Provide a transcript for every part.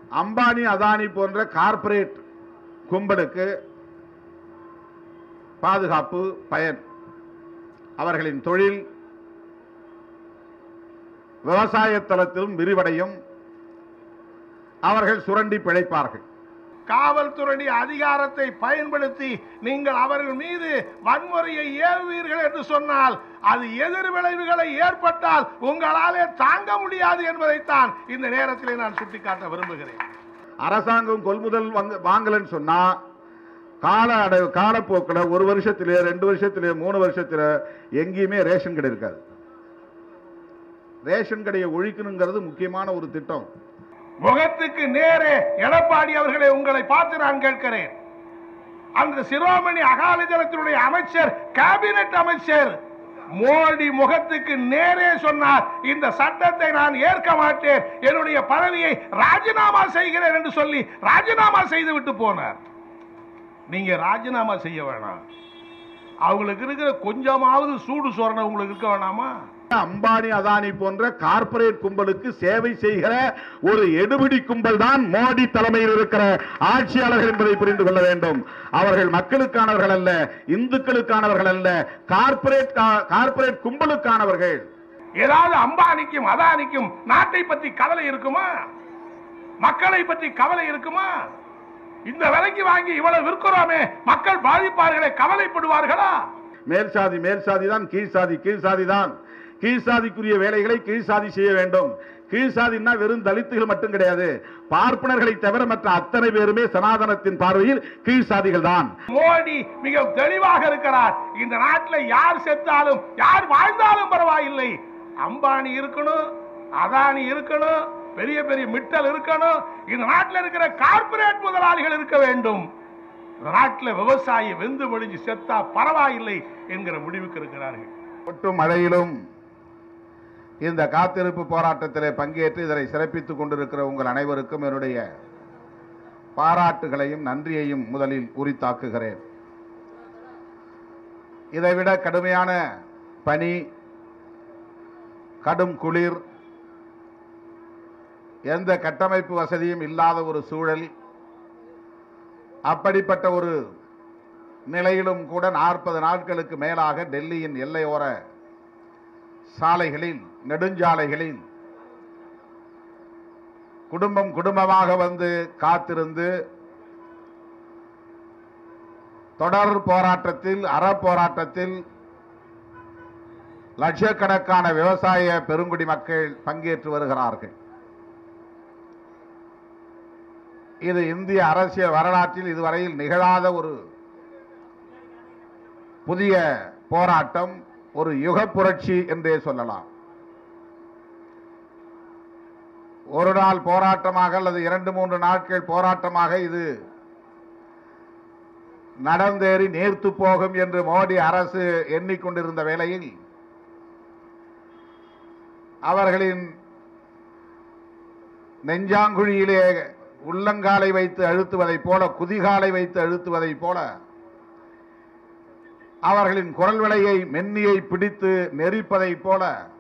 அம்பானி அதானி போன்ற கார்ப்பரேட் கும்பலுக்கு பாதுகாப்பு பயன் அவர்களின் தொழில் விவசாய தளத்திலும் விரிவடையும் அவர்கள் சுரண்டி பிழைப்பார்கள் காவல்துறை அதிகாரத்தை பயன்படுத்தி நீங்கள் அவர்கள் மீது வன்முறையை ஏவுவீர்கள் என்று சொன்னால் அது எதிர் விளைவுகளை ஏற்பட்டால் உங்களாலே தாங்க முடியாது என்பதைத்தான் இந்த நேரத்திலே நான் சுட்டிக்காட்ட விரும்புகிறேன் அரசாங்கம் கொள்முதல் வாங்க- வாங்கலைன்னு சொன்னா கால அடை காலப்போக்கில் ஒரு வருஷத்திலே ரெண்டு வருஷத்திலே மூணு வருஷத்துல எங்கேயுமே ரேஷன் கடை இருக்காது ரேஷன் கடையை ஒழிக்கணுங்கிறது முக்கியமான ஒரு திட்டம் முகத்துக்கு நேரே எடப்பாடி அவர்களை உங்களை பார்த்து நான் கேட்கிறேன் அந்த சிரோமணி அகாலிதளத்தினுடைய அமைச்சர் கேபினெட் அமைச்சர் மோடி முகத்துக்கு நேரே சொன்னார் இந்த சட்டத்தை நான் ஏற்க மாட்டேன் என்னுடைய பதவியை ராஜினாமா செய்கிறேன் என்று சொல்லி ராஜினாமா செய்து விட்டு போனார் நீங்க ராஜினாமா செய்ய வேணாம் அவங்களுக்கு இருக்கிற கொஞ்சமாவது சூடு சொரணை உங்களுக்கு இருக்க வேணாமா அம்பானி அதானி போன்ற கார்ப்பரேட் கும்பலுக்கு சேவை செய்கிற ஒரு எடுபிடி கும்பல் தான் மோடி தலைமையில் இருக்கிற ஆட்சியாளர்கள் என்பதை புரிந்து கொள்ள வேண்டும் அவர்கள் மக்களுக்கானவர்கள் அல்ல இந்துக்களுக்கானவர்கள் அல்ல கார்ப்பரேட் கார்ப்பரேட் கும்பலுக்கானவர்கள் ஏதாவது அம்பானிக்கும் அதானிக்கும் நாட்டை பற்றி கவலை இருக்குமா மக்களை பற்றி கவலை இருக்குமா இந்த விலைக்கு வாங்கி இவ்வளவு விற்கிறோமே மக்கள் பாதிப்பார்களே கவலைப்படுவார்களா மேல் சாதி மேல் சாதி தான் கீழ் சாதி கீழ் சாதி தான் கீழ் சாதிக்குரிய வேலைகளை கீழ் சாதி செய்ய வேண்டும் கீழ் சாதின்னா வெறும் தலித்துகள் மட்டும் கிடையாது பார்ப்பனர்களை தவிர மற்ற அத்தனை பேருமே சனாதனத்தின் பார்வையில் கீழ் சாதிகள் தான் மோடி மிக தெளிவாக இருக்கிறார் இந்த நாட்டில் யார் செத்தாலும் யார் வாழ்ந்தாலும் பரவாயில்லை அம்பானி இருக்கணும் அதானி இருக்கணும் பெரிய பெரிய மிட்டல் இருக்கணும் இந்த நாட்டில் இருக்கிற கார்ப்பரேட் முதலாளிகள் இருக்க வேண்டும் இந்த நாட்டில் விவசாயி வெந்து முடிஞ்சு செத்தா பரவாயில்லை என்கிற முடிவுக்கு இருக்கிறார்கள் ஒட்டும் மழையிலும் இந்த காத்திருப்பு போராட்டத்திலே பங்கேற்று இதனை சிறப்பித்துக் கொண்டிருக்கிற உங்கள் அனைவருக்கும் என்னுடைய பாராட்டுகளையும் நன்றியையும் முதலில் உரித்தாக்குகிறேன் இதைவிட கடுமையான பனி கடும் குளிர் எந்த கட்டமைப்பு வசதியும் இல்லாத ஒரு சூழல் அப்படிப்பட்ட ஒரு நிலையிலும் கூட நாற்பது நாட்களுக்கு மேலாக டெல்லியின் எல்லையோர சாலைகளில் நெடுஞ்சாலைகளில் குடும்பம் குடும்பமாக வந்து காத்திருந்து தொடர் போராட்டத்தில் அற போராட்டத்தில் லட்சக்கணக்கான விவசாய பெருங்குடி மக்கள் பங்கேற்று வருகிறார்கள் இது இந்திய அரசியல் வரலாற்றில் இதுவரையில் நிகழாத ஒரு புதிய போராட்டம் ஒரு யுக புரட்சி என்றே சொல்லலாம் ஒரு நாள் போராட்டமாக அல்லது இரண்டு மூன்று நாட்கள் போராட்டமாக இது நடந்தேறி நேர்த்து போகும் என்று மோடி அரசு எண்ணிக்கொண்டிருந்த வேளையில் அவர்களின் நெஞ்சாங்குழியிலே உள்ளங்காலை வைத்து அழுத்துவதைப் போல குதிகாலை வைத்து அழுத்துவதைப் போல அவர்களின் குரல் விலையை மென்னியை பிடித்து நெரிப்பதைப் போல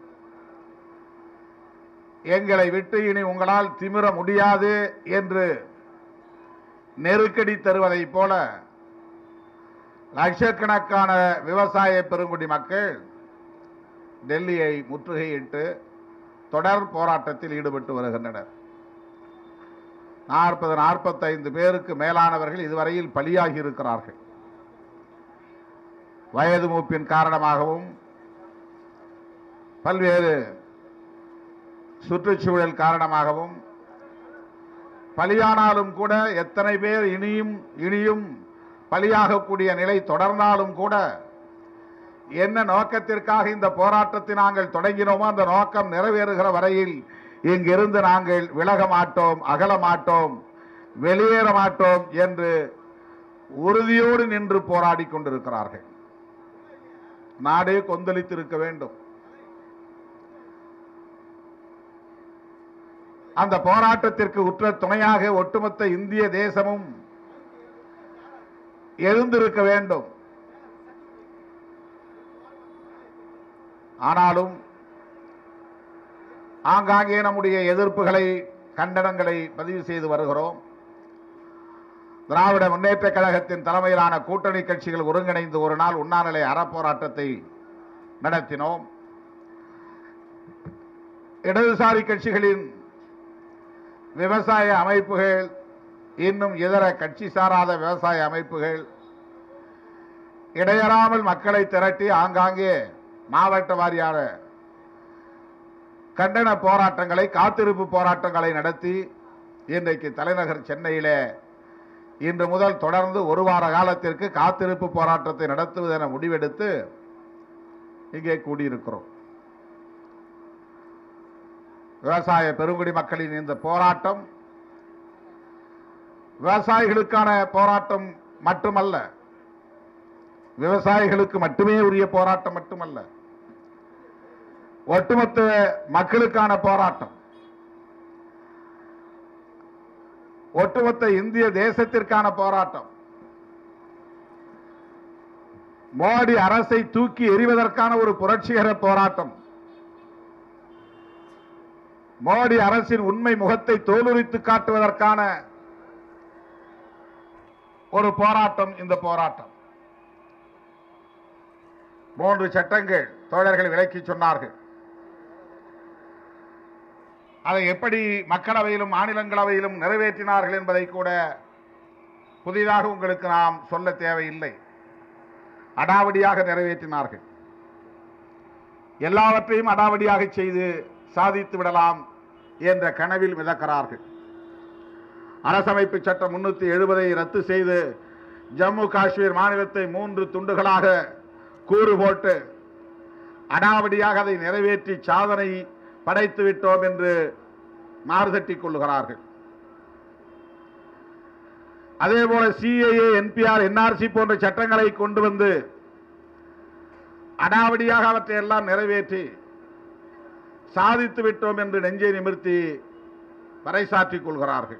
எங்களை விட்டு இனி உங்களால் திமிர முடியாது என்று நெருக்கடி தருவதைப் போல லட்சக்கணக்கான விவசாய பெருங்குடி மக்கள் டெல்லியை முற்றுகையிட்டு தொடர் போராட்டத்தில் ஈடுபட்டு வருகின்றனர் நாற்பது நாற்பத்தைந்து பேருக்கு மேலானவர்கள் இதுவரையில் பலியாகி இருக்கிறார்கள் வயது மூப்பின் காரணமாகவும் பல்வேறு சுற்றுச்சூழல் காரணமாகவும் பலியானாலும் கூட எத்தனை பேர் இனியும் இனியும் பலியாகக்கூடிய நிலை தொடர்ந்தாலும் கூட என்ன நோக்கத்திற்காக இந்த போராட்டத்தை நாங்கள் தொடங்கினோமோ அந்த நோக்கம் நிறைவேறுகிற வரையில் இங்கிருந்து நாங்கள் விலக மாட்டோம் அகல மாட்டோம் வெளியேற மாட்டோம் என்று உறுதியோடு நின்று போராடி கொண்டிருக்கிறார்கள் நாடே கொந்தளித்திருக்க வேண்டும் அந்த போராட்டத்திற்கு உற்ற துணையாக ஒட்டுமொத்த இந்திய தேசமும் எழுந்திருக்க வேண்டும் ஆனாலும் ஆங்காங்கே நம்முடைய எதிர்ப்புகளை கண்டனங்களை பதிவு செய்து வருகிறோம் திராவிட முன்னேற்ற கழகத்தின் தலைமையிலான கூட்டணி கட்சிகள் ஒருங்கிணைந்து ஒரு நாள் உண்ணாநிலை அறப்போராட்டத்தை நடத்தினோம் இடதுசாரி கட்சிகளின் விவசாய அமைப்புகள் இன்னும் இதர கட்சி சாராத விவசாய அமைப்புகள் இடையறாமல் மக்களை திரட்டி ஆங்காங்கே மாவட்ட வாரியான கண்டன போராட்டங்களை காத்திருப்பு போராட்டங்களை நடத்தி இன்றைக்கு தலைநகர் சென்னையிலே இன்று முதல் தொடர்ந்து ஒரு வார காலத்திற்கு காத்திருப்பு போராட்டத்தை நடத்துவது என முடிவெடுத்து இங்கே கூடியிருக்கிறோம் விவசாய பெருங்குடி மக்களின் இந்த போராட்டம் விவசாயிகளுக்கான போராட்டம் மட்டுமல்ல விவசாயிகளுக்கு மட்டுமே உரிய போராட்டம் மட்டுமல்ல ஒட்டுமொத்த மக்களுக்கான போராட்டம் ஒட்டுமொத்த இந்திய தேசத்திற்கான போராட்டம் மோடி அரசை தூக்கி எறிவதற்கான ஒரு புரட்சிகர போராட்டம் மோடி அரசின் உண்மை முகத்தை தோலுரித்து காட்டுவதற்கான ஒரு போராட்டம் இந்த போராட்டம் மூன்று சட்டங்கள் தோழர்கள் விலக்கி சொன்னார்கள் அதை எப்படி மக்களவையிலும் மாநிலங்களவையிலும் நிறைவேற்றினார்கள் என்பதை கூட புதிதாக உங்களுக்கு நாம் சொல்ல தேவையில்லை அடாவடியாக நிறைவேற்றினார்கள் எல்லாவற்றையும் அடாவடியாக செய்து சாதித்து விடலாம் என்ற கனவில் மிதக்கிறார்கள் அரசமைப்பு சட்டம் முன்னூத்தி எழுபதை ரத்து செய்து ஜம்மு காஷ்மீர் மாநிலத்தை மூன்று துண்டுகளாக கூறு போட்டு அடாவடியாக அதை நிறைவேற்றி சாதனை படைத்து விட்டோம் என்று மாறுதட்டிக் கொள்ளுகிறார்கள் அதே போல சிஏஏ என்பிஆர் என்ஆர்சி போன்ற சட்டங்களை கொண்டு வந்து அடாவடியாக அவற்றை எல்லாம் நிறைவேற்றி சாதித்து விட்டோம் என்று நெஞ்சை நிமிர்த்தி பறைசாற்றிக் கொள்கிறார்கள்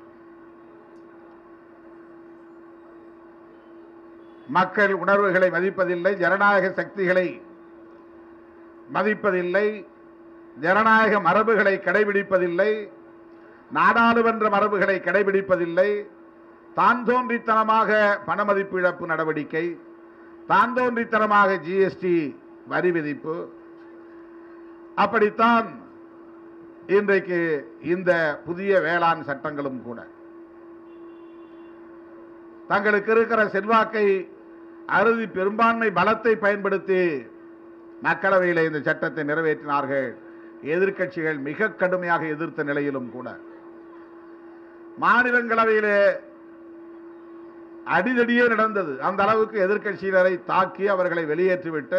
மக்கள் உணர்வுகளை மதிப்பதில்லை ஜனநாயக சக்திகளை மதிப்பதில்லை ஜனநாயக மரபுகளை கடைபிடிப்பதில்லை நாடாளுமன்ற மரபுகளை கடைபிடிப்பதில்லை தான் தோன்றித்தனமாக பணமதிப்பு இழப்பு நடவடிக்கை தான் தோன்றித்தனமாக ஜிஎஸ்டி வரி விதிப்பு அப்படித்தான் இன்றைக்கு இந்த புதிய வேளாண் சட்டங்களும் கூட தங்களுக்கு இருக்கிற செல்வாக்கை அறுதி பெரும்பான்மை பலத்தை பயன்படுத்தி மக்களவையில் இந்த சட்டத்தை நிறைவேற்றினார்கள் எதிர்க்கட்சிகள் மிக கடுமையாக எதிர்த்த நிலையிலும் கூட மாநிலங்களவையிலே அடிதடியே நடந்தது அந்த அளவுக்கு எதிர்க்கட்சியினரை தாக்கி அவர்களை வெளியேற்றிவிட்டு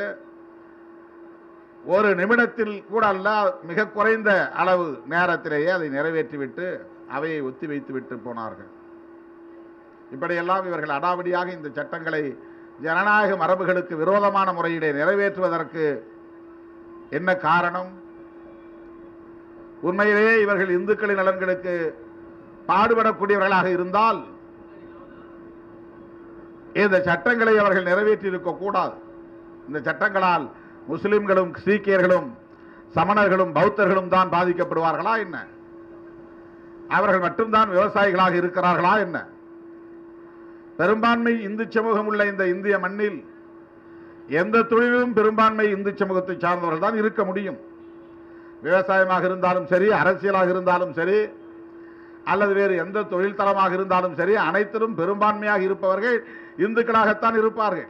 ஒரு நிமிடத்தில் கூட அல்ல மிக குறைந்த அளவு நேரத்திலேயே அதை நிறைவேற்றிவிட்டு அவையை ஒத்தி வைத்து விட்டு போனார்கள் இப்படியெல்லாம் இவர்கள் அடாவடியாக இந்த சட்டங்களை ஜனநாயக மரபுகளுக்கு விரோதமான முறையிலே நிறைவேற்றுவதற்கு என்ன காரணம் உண்மையிலேயே இவர்கள் இந்துக்களின் நலன்களுக்கு பாடுபடக்கூடியவர்களாக இருந்தால் இந்த சட்டங்களை அவர்கள் நிறைவேற்றி இருக்க கூடாது இந்த சட்டங்களால் முஸ்லிம்களும் சீக்கியர்களும் சமணர்களும் பௌத்தர்களும் தான் பாதிக்கப்படுவார்களா என்ன அவர்கள் மட்டும்தான் விவசாயிகளாக இருக்கிறார்களா என்ன பெரும்பான்மை இந்து சமூகம் உள்ள இந்த இந்திய மண்ணில் எந்த தொழிலும் பெரும்பான்மை இந்து சமூகத்தை சார்ந்தவர்கள் தான் இருக்க முடியும் விவசாயமாக இருந்தாலும் சரி அரசியலாக இருந்தாலும் சரி அல்லது வேறு எந்த தொழில் தளமாக இருந்தாலும் சரி அனைத்திலும் பெரும்பான்மையாக இருப்பவர்கள் இந்துக்களாகத்தான் இருப்பார்கள்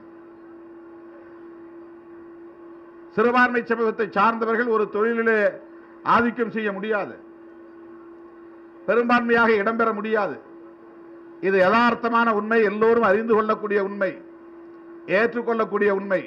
சிறுபான்மை சமூகத்தை சார்ந்தவர்கள் ஒரு தொழிலிலே ஆதிக்கம் செய்ய முடியாது பெரும்பான்மையாக இடம்பெற முடியாது இது யதார்த்தமான உண்மை எல்லோரும் அறிந்து கொள்ளக்கூடிய உண்மை ஏற்றுக்கொள்ளக்கூடிய உண்மை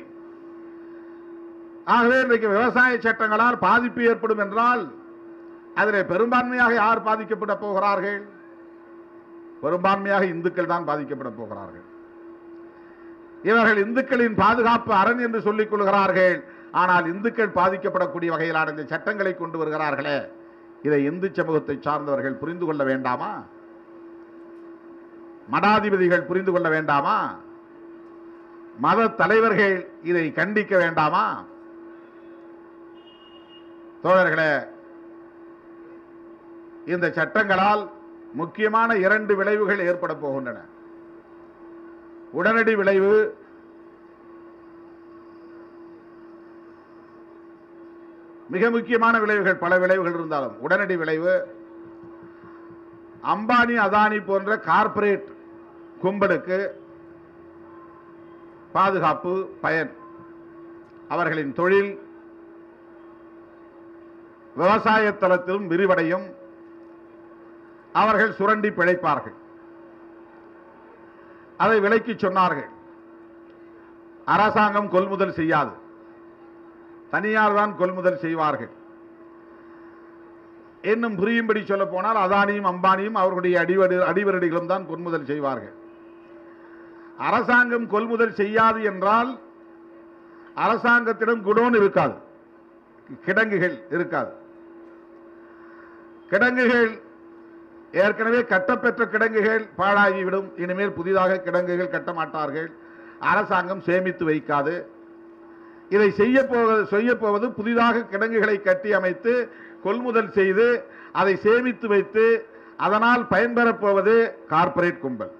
ஆகவே இன்றைக்கு விவசாய சட்டங்களால் பாதிப்பு ஏற்படும் என்றால் அதில் பெரும்பான்மையாக யார் பாதிக்கப்பட போகிறார்கள் பெரும்பான்மையாக இந்துக்கள் தான் பாதிக்கப்பட போகிறார்கள் இவர்கள் இந்துக்களின் பாதுகாப்பு அரண் என்று சொல்லிக் கொள்கிறார்கள் ஆனால் இந்துக்கள் பாதிக்கப்படக்கூடிய வகையிலான இந்த சட்டங்களை கொண்டு வருகிறார்களே இதை இந்து சமூகத்தை சார்ந்தவர்கள் புரிந்து கொள்ள வேண்டாமா மடாதிபதிகள் புரிந்து கொள்ள வேண்டாமா மத தலைவர்கள் இதை கண்டிக்க வேண்டாமா தோழர்களே இந்த சட்டங்களால் முக்கியமான இரண்டு விளைவுகள் ஏற்பட போகின்றன உடனடி விளைவு மிக முக்கியமான விளைவுகள் பல விளைவுகள் இருந்தாலும் உடனடி விளைவு அம்பானி அதானி போன்ற கார்ப்பரேட் கும்பலுக்கு பாதுகாப்பு பயன் அவர்களின் தொழில் விவசாய தளத்திலும் விரிவடையும் அவர்கள் சுரண்டி பிழைப்பார்கள் அதை விலைக்கு சொன்னார்கள் அரசாங்கம் கொள்முதல் செய்யாது தனியார் தான் கொள்முதல் செய்வார்கள் இன்னும் புரியும்படி சொல்ல போனால் அதானியும் அம்பானியும் அவர்களுடைய அடிவடி அடிவரடிகளும் தான் கொள்முதல் செய்வார்கள் அரசாங்கம் கொள்முதல் செய்யாது என்றால் அரசாங்கத்திடம் குடோன் இருக்காது கிடங்குகள் இருக்காது கிடங்குகள் ஏற்கனவே கட்டப்பெற்ற கிடங்குகள் பாழாகிவிடும் இனிமேல் புதிதாக கிடங்குகள் கட்ட மாட்டார்கள் அரசாங்கம் சேமித்து வைக்காது இதை செய்ய போவது செய்ய போவது புதிதாக கிடங்குகளை கட்டி அமைத்து கொள்முதல் செய்து அதை சேமித்து வைத்து அதனால் பயன்பெறப் போவது கார்ப்பரேட் கும்பல்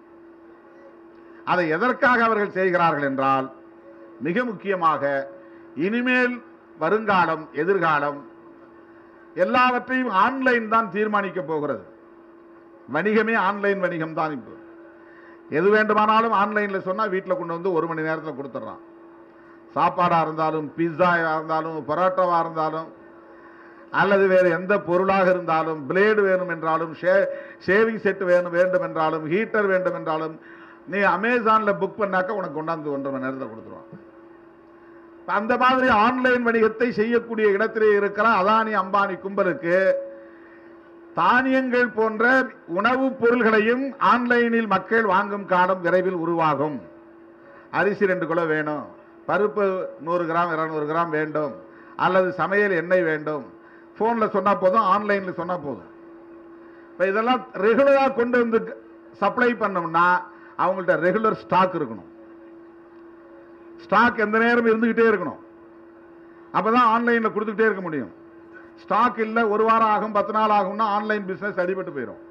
அதை எதற்காக அவர்கள் செய்கிறார்கள் என்றால் மிக முக்கியமாக இனிமேல் வருங்காலம் எதிர்காலம் எல்லாவற்றையும் ஆன்லைன் தான் தீர்மானிக்க போகிறது வணிகமே ஆன்லைன் வணிகம் தான் இப்போ எது வேண்டுமானாலும் ஆன்லைனில் சொன்னால் வீட்டில் கொண்டு வந்து ஒரு மணி நேரத்தில் கொடுத்துட்றான் சாப்பாடாக இருந்தாலும் பிஸ்ஸாவாக இருந்தாலும் பரோட்டாவாக இருந்தாலும் அல்லது வேறு எந்த பொருளாக இருந்தாலும் பிளேடு வேணும் என்றாலும் ஷே ஷேவிங் செட் வேணும் வேண்டும் என்றாலும் ஹீட்டர் வேண்டும் என்றாலும் நீ அமேசானில் புக் பண்ணாக்க உனக்கு கொண்டாந்து ஒன்றரை மணி நேரத்தில் கொடுத்துருவான் அந்த மாதிரி ஆன்லைன் வணிகத்தை செய்யக்கூடிய இடத்திலே இருக்கிற அதானி அம்பானி கும்பலுக்கு தானியங்கள் போன்ற உணவுப் பொருள்களையும் ஆன்லைனில் மக்கள் வாங்கும் காலம் விரைவில் உருவாகும் அரிசி ரெண்டு கிலோ வேணும் பருப்பு நூறு கிராம் இருநூறு கிராம் வேண்டும் அல்லது சமையல் எண்ணெய் வேண்டும் ஃபோனில் சொன்னால் போதும் ஆன்லைனில் சொன்னால் போதும் இப்போ இதெல்லாம் ரெகுலராக கொண்டு வந்து சப்ளை பண்ணோம்னா அவங்கள்ட்ட ரெகுலர் ஸ்டாக் இருக்கணும் ஸ்டாக் எந்த நேரம் இருந்துகிட்டே இருக்கணும் அப்பதான் ஆன்லைன்ல கொடுத்துக்கிட்டே இருக்க முடியும் ஸ்டாக் இல்ல ஒரு வாரம் ஆகும் பத்து நாள் ஆகும்னா ஆன்லைன் பிசினஸ் அடிபட்டு போயிடும்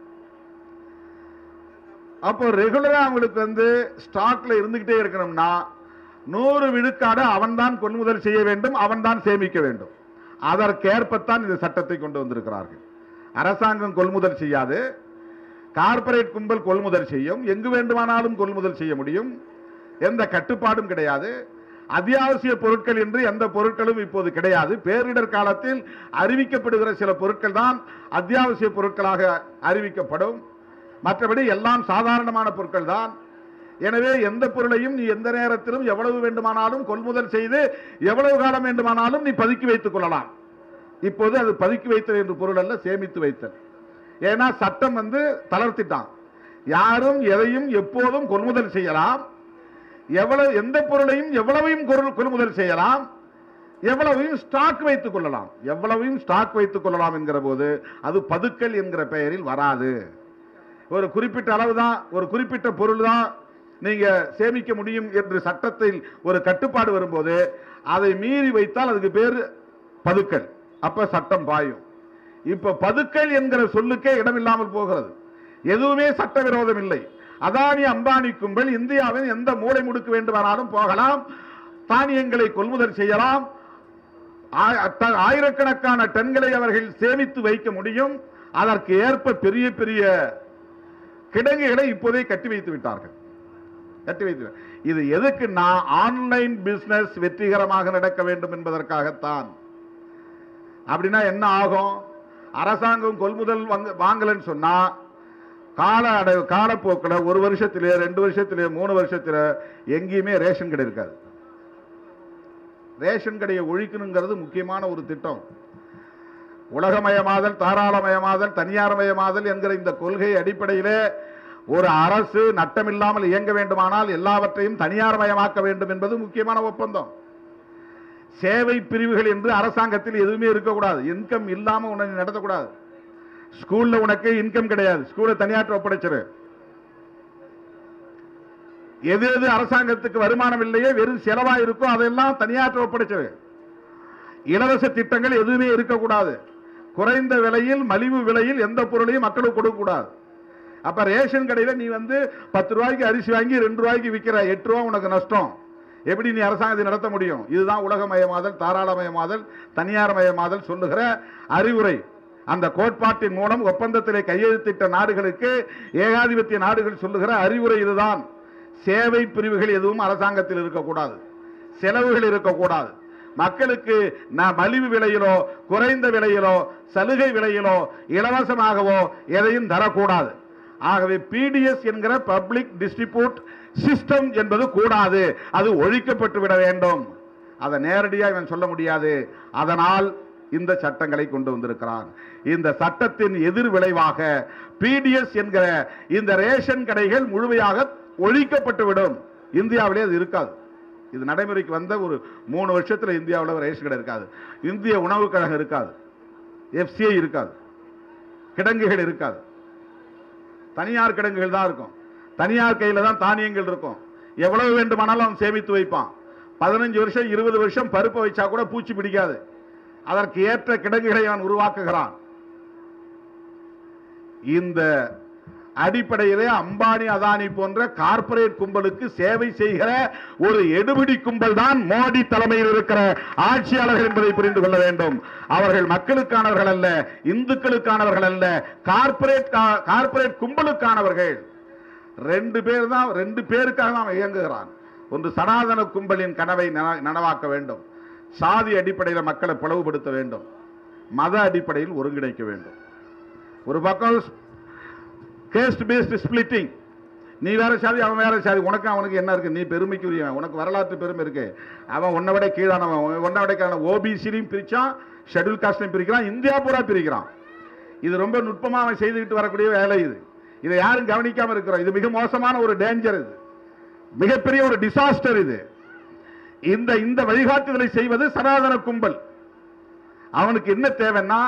அப்போ ரெகுலரா அவங்களுக்கு வந்து ஸ்டாக்ல இருந்துகிட்டே இருக்கணும்னா நூறு விழுக்காடு அவன்தான் கொள்முதல் செய்ய வேண்டும் அவன்தான் சேமிக்க வேண்டும் அதற்கேற்பத்தான் இந்த சட்டத்தை கொண்டு வந்திருக்கிறார்கள் அரசாங்கம் கொள்முதல் செய்யாது கார்ப்பரேட் கும்பல் கொள்முதல் செய்யும் எங்கு வேண்டுமானாலும் கொள்முதல் செய்ய முடியும் எந்த கட்டுப்பாடும் கிடையாது அத்தியாவசிய பொருட்கள் என்று எந்த பொருட்களும் இப்போது கிடையாது பேரிடர் காலத்தில் அறிவிக்கப்படுகிற சில பொருட்கள் தான் அத்தியாவசிய பொருட்களாக அறிவிக்கப்படும் மற்றபடி எல்லாம் சாதாரணமான பொருட்கள் தான் எனவே எந்த பொருளையும் நீ எந்த நேரத்திலும் எவ்வளவு வேண்டுமானாலும் கொள்முதல் செய்து எவ்வளவு காலம் வேண்டுமானாலும் நீ பதுக்கி வைத்துக் கொள்ளலாம் இப்போது அது பதுக்கி வைத்தல் என்று பொருள் அல்ல சேமித்து வைத்தல் ஏன்னா சட்டம் வந்து தளர்த்திட்டான் யாரும் எதையும் எப்போதும் கொள்முதல் செய்யலாம் எவ்வளவு எந்த பொருளையும் எவ்வளவையும் கொரு- கொள்முதல் செய்யலாம் எவ்வளவையும் ஸ்டாக் வைத்துக் கொள்ளலாம் எவ்வளவையும் ஸ்டாக் வைத்துக் கொள்ளலாம் என்கிற போது அது பதுக்கல் என்கிற பெயரில் வராது ஒரு குறிப்பிட்ட அளவு தான் ஒரு குறிப்பிட்ட பொருள் தான் நீங்க சேமிக்க முடியும் என்று சட்டத்தில் ஒரு கட்டுப்பாடு வரும்போது அதை மீறி வைத்தால் அதுக்கு பேர் பதுக்கல் அப்ப சட்டம் பாயும் இப்ப பதுக்கல் என்கிற சொல்லுக்கே இடமில்லாமல் போகிறது எதுவுமே சட்டவிரோதம் இல்லை அதானி அம்பானி கும்பல் இந்தியாவின் எந்த மூலை முடுக்கு வேண்டுமானாலும் போகலாம் தானியங்களை கொள்முதல் செய்யலாம் ஆ- ட- ஆயிரக்கணக்கான டன்களை அவர்கள் சேமித்து வைக்க முடியும் அதற்கு ஏற்ப பெரிய பெரிய கிடங்குகளை இப்போதே கட்டி வைத்து விட்டார்கள் கட்டி வைத்து இது எதுக்குன்னா ஆன்லைன் பிசினஸ் வெற்றிகரமாக நடக்க வேண்டும் என்பதற்காகத்தான் அப்படின்னா என்ன ஆகும் அரசாங்கம் கொள்முதல் வாங்க- வாங்கலைன்னு சொன்னா கால அடை காலப்போக்கில் ஒரு வருஷத்திலே ரெண்டு வருஷத்திலே மூணு வருஷத்துல எங்கேயுமே ரேஷன் கடை இருக்காது ரேஷன் கடையை ஒழிக்கணுங்கிறது முக்கியமான ஒரு திட்டம் உலகமயமாதல் தாராளமயமாதல் தனியார்மயமாதல் என்கிற இந்த கொள்கை அடிப்படையிலே ஒரு அரசு நட்டமில்லாமல் இயங்க வேண்டுமானால் எல்லாவற்றையும் தனியார்மயமாக்க வேண்டும் என்பது முக்கியமான ஒப்பந்தம் சேவை பிரிவுகள் என்று அரசாங்கத்தில் எதுவுமே இருக்கக்கூடாது இன்கம் இல்லாம உன்னை நடத்தக்கூடாது ஸ்கூல்ல உனக்கு இன்கம் கிடையாது ஸ்கூலை தனியாற்ற ஒப்படைச்சிரு எது எது அரசாங்கத்துக்கு வருமானம் இல்லையோ வெறும் செலவா இருக்கோ அதெல்லாம் தனியாற்ற ஒப்படைச்சிரு இலவச திட்டங்கள் எதுவுமே இருக்கக்கூடாது குறைந்த விலையில் மலிவு விலையில் எந்த பொருளையும் மக்களுக்கு கொடுக்க கூடாது அப்ப ரேஷன் கடையில நீ வந்து பத்து ரூபாய்க்கு அரிசி வாங்கி ரெண்டு ரூபாய்க்கு விற்கிற எட்டு ரூபா உனக்கு நஷ்டம் எப்படி நீ அரசாங்கத்தை நடத்த முடியும் இதுதான் உலகமயமாதல் தாராளமயமாதல் தனியார்மயமாதல் சொல்லுகிற அறிவுரை அந்த கோட்பாட்டின் மூலம் ஒப்பந்தத்திலே கையெழுத்திட்ட நாடுகளுக்கு ஏகாதிபத்திய நாடுகள் சொல்லுகிற அறிவுரை இதுதான் சேவை பிரிவுகள் எதுவும் அரசாங்கத்தில் இருக்கக்கூடாது செலவுகள் இருக்கக்கூடாது மக்களுக்கு நான் மலிவு விலையிலோ குறைந்த விலையிலோ சலுகை விலையிலோ இலவசமாகவோ எதையும் தரக்கூடாது ஆகவே பிடிஎஸ் என்கிற பப்ளிக் டிஸ்ட்ரிபியூட் சிஸ்டம் என்பது கூடாது அது ஒழிக்கப்பட்டு விட வேண்டும் அதை நேரடியாக இவன் சொல்ல முடியாது அதனால் இந்த சட்டங்களை கொண்டு வந்திருக்கிறான் இந்த சட்டத்தின் எதிர் விளைவாக பிடிஎஸ் என்கிற இந்த ரேஷன் கடைகள் முழுமையாக ஒழிக்கப்பட்டு விடும் இந்தியாவிலே அது இருக்காது இது நடைமுறைக்கு வந்த ஒரு மூணு வருஷத்துல இந்தியாவில் ஒரு ரேஷன் கடை இருக்காது இந்திய உணவுக் கழகம் இருக்காது எஃப்சிஐ இருக்காது கிடங்குகள் இருக்காது தனியார் கிடங்குகள் தான் இருக்கும் தனியார் கையில தான் தானியங்கள் இருக்கும் எவ்வளவு வேண்டுமானாலும் அவன் சேமித்து வைப்பான் பதினஞ்சு வருஷம் இருபது வருஷம் பருப்பை வச்சா கூட பூச்சி பிடிக்காது அதற்கு ஏற்ற கிடங்குகளை அவன் உருவாக்குகிறான் இந்த அடிப்படையிலே அம்பானி அதானி போன்ற கார்ப்பரேட் கும்பலுக்கு சேவை செய்கிற ஒரு எடுபிடி கும்பல் தான் மோடி தலைமையில் இருக்கிற ஆட்சியாளர்கள் என்பதை புரிந்து கொள்ள வேண்டும் அவர்கள் மக்களுக்கானவர்கள் அல்ல இந்துக்களுக்கானவர்கள் அல்ல கார்ப்பரேட் கா- கார்ப்பரேட் கும்பலுக்கானவர்கள் ரெண்டு பேர் தான் ரெண்டு பேருக்காக நாம் இயங்குகிறான் ஒன்று சனாதன கும்பலின் கனவை நன- நனவாக்க வேண்டும் சாதி அடிப்படையில் மக்களை பிளவுபடுத்த வேண்டும் மத அடிப்படையில் ஒருங்கிணைக்க வேண்டும் ஒரு பக்கம் கேஸ்ட் பேஸ்ட் ஸ்பிளிட்டிங் நீ வேற சாதி அவன் வேற சாதி உனக்கு அவனுக்கு என்ன இருக்கு நீ பெருமைக்குரியவன் உனக்கு வரலாற்று பெருமை இருக்கு அவன் உன்னை விட கீழானவன் உன்னை விட கீழான ஓபிசிலையும் பிரிச்சான் ஷெட்யூல் காஸ்ட்லையும் பிரிக்கிறான் இந்தியா பூரா பிரிக்கிறான் இது ரொம்ப நுட்பமா அவன் செய்துக்கிட்டு வரக்கூடிய வேலை இது இதை யாரும் கவனிக்காம இருக்கிறோம் இது மிக மோசமான ஒரு டேஞ்சர் இது மிகப்பெரிய ஒரு டிசாஸ்டர் இது இந்த இந்த வழிகாட்டுதலை செய்வது சனாதன கும்பல் அவனுக்கு என்ன தேவைன்னா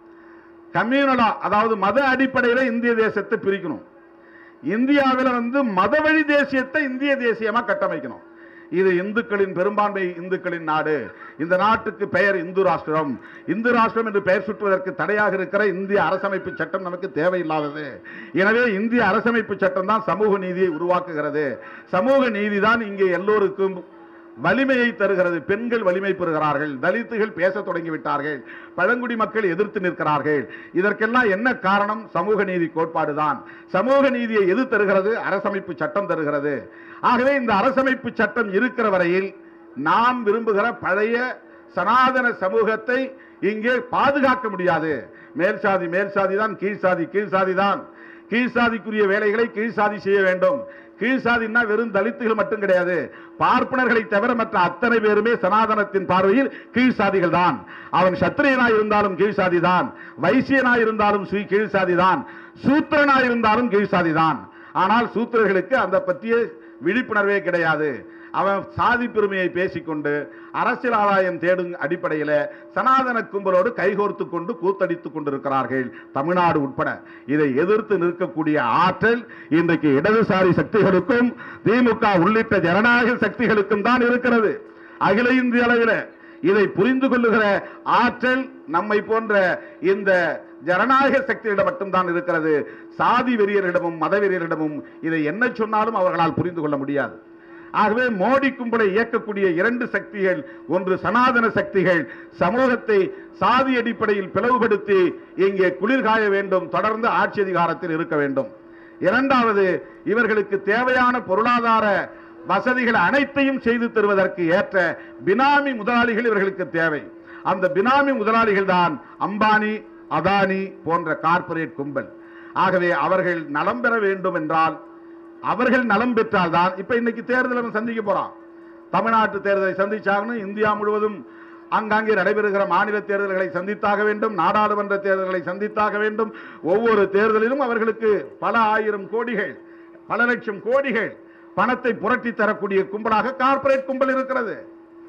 கம்யூனலா அதாவது மத அடிப்படையில் இந்திய தேசத்தை பிரிக்கணும் இந்தியாவில் வந்து மத வழி தேசியத்தை இந்திய தேசியமா கட்டமைக்கணும் இது இந்துக்களின் பெரும்பான்மை இந்துக்களின் நாடு இந்த நாட்டுக்கு பெயர் இந்து ராஷ்டிரம் இந்து ராஷ்டிரம் என்று பெயர் சுற்றுவதற்கு தடையாக இருக்கிற இந்திய அரசமைப்பு சட்டம் நமக்கு தேவையில்லாதது எனவே இந்திய அரசமைப்பு சட்டம் தான் சமூக நீதியை உருவாக்குகிறது சமூக நீதி தான் இங்கே எல்லோருக்கும் வலிமையை தருகிறது பெண்கள் வலிமை பெறுகிறார்கள் தலித்துகள் பேச தொடங்கி விட்டார்கள் பழங்குடி மக்கள் எதிர்த்து நிற்கிறார்கள் இதற்கெல்லாம் என்ன காரணம் சமூக நீதி கோட்பாடுதான் சமூக நீதியை எது தருகிறது அரசமைப்பு சட்டம் தருகிறது ஆகவே இந்த அரசமைப்பு சட்டம் இருக்கிற வரையில் நாம் விரும்புகிற பழைய சனாதன சமூகத்தை இங்கே பாதுகாக்க முடியாது மேல் சாதி மேல் சாதி தான் கீழ் சாதி கீழ் சாதி தான் கீழ் சாதிக்குரிய வேலைகளை கீழ் சாதி செய்ய வேண்டும் கீழ் சாதினா வெறும் தலித்துகள் மட்டும் கிடையாது பார்ப்பனர்களை தவிர மற்ற அத்தனை பேருமே சனாதனத்தின் பார்வையில் கீழ் சாதிகள் தான் அவன் சத்திரியனாய் இருந்தாலும் கீழ் சாதி தான் வைசியனாய் இருந்தாலும் ஸ்ரீ கீழ் சாதி தான் சூத்திரனாய் இருந்தாலும் கீழ் சாதி தான் ஆனால் சூத்திரர்களுக்கு அந்த பற்றிய விழிப்புணர்வே கிடையாது அவன் சாதி பெருமையை பேசிக்கொண்டு அரசியல் ஆதாயம் தேடும் அடிப்படையில் சனாதன கும்பலோடு கைகோர்த்து கொண்டு கூத்தடித்துக் கொண்டிருக்கிறார்கள் தமிழ்நாடு உட்பட இதை எதிர்த்து நிற்கக்கூடிய ஆற்றல் இன்றைக்கு இடதுசாரி சக்திகளுக்கும் திமுக உள்ளிட்ட ஜனநாயக சக்திகளுக்கும் தான் இருக்கிறது அகில இந்திய அளவில் இதை புரிந்து கொள்ளுகிற ஆற்றல் நம்மை போன்ற இந்த ஜனநாயக சக்தியிடம் மட்டும்தான் இருக்கிறது சாதி வெறியரிடமும் மத வெறியரிடமும் இதை என்ன சொன்னாலும் அவர்களால் புரிந்து கொள்ள முடியாது ஆகவே மோடி கும்பலை இயக்கக்கூடிய இரண்டு சக்திகள் ஒன்று சனாதன சக்திகள் சமூகத்தை சாதி அடிப்படையில் பிளவுபடுத்தி இங்கே குளிர்காய வேண்டும் தொடர்ந்து ஆட்சி அதிகாரத்தில் இருக்க வேண்டும் இரண்டாவது இவர்களுக்கு தேவையான பொருளாதார வசதிகள் அனைத்தையும் செய்து தருவதற்கு ஏற்ற பினாமி முதலாளிகள் இவர்களுக்கு தேவை அந்த பினாமி முதலாளிகள் தான் அம்பானி அதானி போன்ற கார்ப்பரேட் கும்பல் ஆகவே அவர்கள் நலம் பெற வேண்டும் என்றால் அவர்கள் நலம் பெற்றால்தான் இப்ப இன்னைக்கு தேர்தல் அவன் சந்திக்க போறான் தமிழ்நாட்டு தேர்தலை சந்திச்சாகணும் இந்தியா முழுவதும் அங்காங்கே நடைபெறுகிற மாநில தேர்தல்களை சந்தித்தாக வேண்டும் நாடாளுமன்ற தேர்தல்களை சந்தித்தாக வேண்டும் ஒவ்வொரு தேர்தலிலும் அவர்களுக்கு பல ஆயிரம் கோடிகள் பல லட்சம் கோடிகள் பணத்தை புரட்டி தரக்கூடிய கும்பலாக கார்ப்பரேட் கும்பல் இருக்கிறது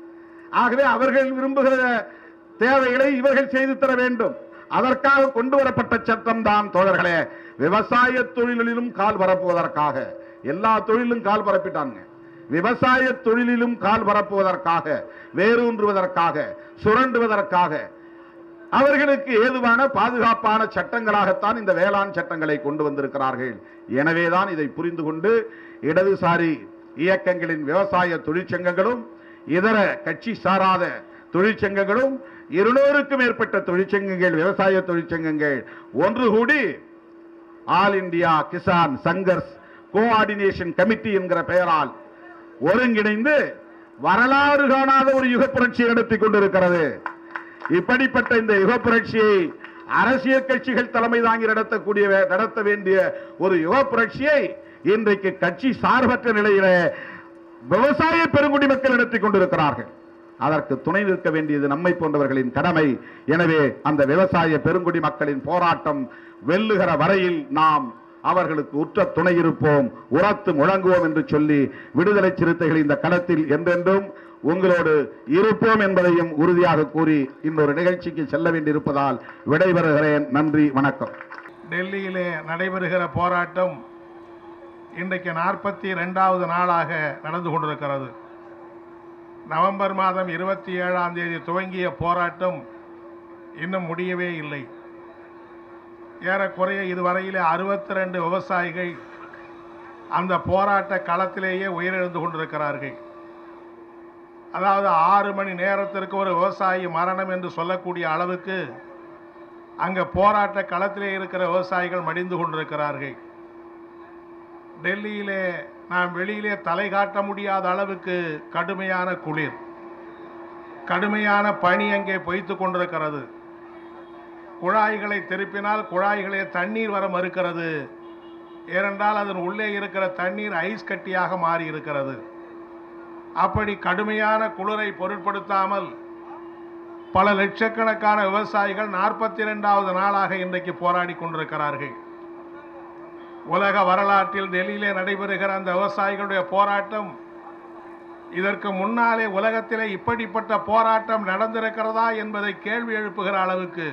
ஆகவே அவர்கள் விரும்புகிற தேவைகளை இவர்கள் செய்து தர வேண்டும் அதற்காக கொண்டு வரப்பட்ட சட்டம் தான் தோழர்களே விவசாய தொழிலிலும் கால் பரப்புவதற்காக எல்லா தொழிலும் கால் பரப்பிட்டாங்க விவசாய தொழிலிலும் கால் பரப்புவதற்காக வேரூன்றுவதற்காக சுரண்டுவதற்காக அவர்களுக்கு ஏதுவான பாதுகாப்பான சட்டங்களாகத்தான் இந்த வேளாண் சட்டங்களை கொண்டு வந்திருக்கிறார்கள் எனவேதான் இதை புரிந்து கொண்டு இடதுசாரி இயக்கங்களின் விவசாய தொழிற்சங்கங்களும் இதர கட்சி சாராத தொழிற்சங்கங்களும் இருநூறுக்கும் மேற்பட்ட தொழிற்சங்கங்கள் விவசாய தொழிற்சங்கங்கள் ஒன்று கூடி all India Kisan Sangharsh coordination committee என்கிற பெயரால் ஒருங்கிணைந்து வரலாறு காணாத ஒரு யுக புரட்சியை நடத்தி கொண்டிருக்கிறது இப்படிப்பட்ட இந்த யுக புரட்சியை அரசியல் கட்சிகள் தலைமை தாங்கி நடத்தக்கூடிய நடத்த வேண்டிய ஒரு யுக புரட்சியை இன்றைக்கு கட்சி சார்பற்ற நிலையில விவசாய பெருங்குடி மக்கள் நடத்தி கொண்டிருக்கிறார்கள் அதற்கு துணை நிற்க வேண்டியது நம்மை போன்றவர்களின் கடமை எனவே அந்த விவசாய பெருங்குடி மக்களின் போராட்டம் வெல்லுகிற வரையில் நாம் அவர்களுக்கு உற்ற துணை இருப்போம் உரத்து முழங்குவோம் என்று சொல்லி விடுதலை சிறுத்தைகள் இந்த களத்தில் என்றென்றும் உங்களோடு இருப்போம் என்பதையும் உறுதியாக கூறி இன்னொரு நிகழ்ச்சிக்கு செல்ல வேண்டியிருப்பதால் விடைபெறுகிறேன் நன்றி வணக்கம் டெல்லியிலே நடைபெறுகிற போராட்டம் இன்றைக்கு நாற்பத்தி ரெண்டாவது நாளாக நடந்து கொண்டிருக்கிறது நவம்பர் மாதம் இருபத்தி ஏழாம் தேதி துவங்கிய போராட்டம் இன்னும் முடியவே இல்லை ஏறக்குறைய இதுவரையிலே அறுபத்தி ரெண்டு விவசாயிகள் அந்த போராட்ட களத்திலேயே உயிரிழந்து கொண்டிருக்கிறார்கள் அதாவது ஆறு மணி நேரத்திற்கு ஒரு விவசாயி மரணம் என்று சொல்லக்கூடிய அளவுக்கு அங்க போராட்ட களத்திலே இருக்கிற விவசாயிகள் மடிந்து கொண்டிருக்கிறார்கள் டெல்லியிலே நாம் வெளியிலே தலை காட்ட முடியாத அளவுக்கு கடுமையான குளிர் கடுமையான பனி அங்கே பொய்த்து கொண்டிருக்கிறது குழாய்களை திருப்பினால் குழாய்களே தண்ணீர் வர மறுக்கிறது ஏனென்றால் அதன் உள்ளே இருக்கிற தண்ணீர் ஐஸ் கட்டியாக மாறி இருக்கிறது அப்படி கடுமையான குளிரை பொருட்படுத்தாமல் பல லட்சக்கணக்கான விவசாயிகள் நாற்பத்தி இரண்டாவது நாளாக இன்றைக்கு போராடி கொண்டிருக்கிறார்கள் உலக வரலாற்றில் டெல்லியிலே நடைபெறுகிற அந்த விவசாயிகளுடைய போராட்டம் இதற்கு முன்னாலே உலகத்திலே இப்படிப்பட்ட போராட்டம் நடந்திருக்கிறதா என்பதை கேள்வி எழுப்புகிற அளவுக்கு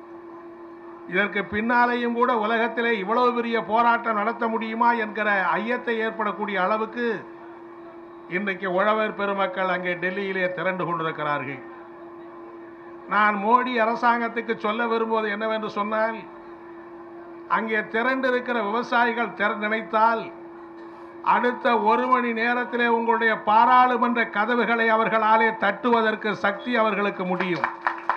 இதற்கு பின்னாலேயும் கூட உலகத்திலே இவ்வளவு பெரிய போராட்டம் நடத்த முடியுமா என்கிற ஐயத்தை ஏற்படக்கூடிய அளவுக்கு இன்றைக்கு உழவர் பெருமக்கள் அங்கே டெல்லியிலே திரண்டு கொண்டிருக்கிறார்கள் நான் மோடி அரசாங்கத்துக்கு சொல்ல விரும்புவது என்னவென்று சொன்னால் அங்கே திரண்டு இருக்கிற விவசாயிகள் திற நினைத்தால் அடுத்த ஒரு மணி நேரத்திலே உங்களுடைய பாராளுமன்ற கதவுகளை அவர்களாலே தட்டுவதற்கு சக்தி அவர்களுக்கு முடியும்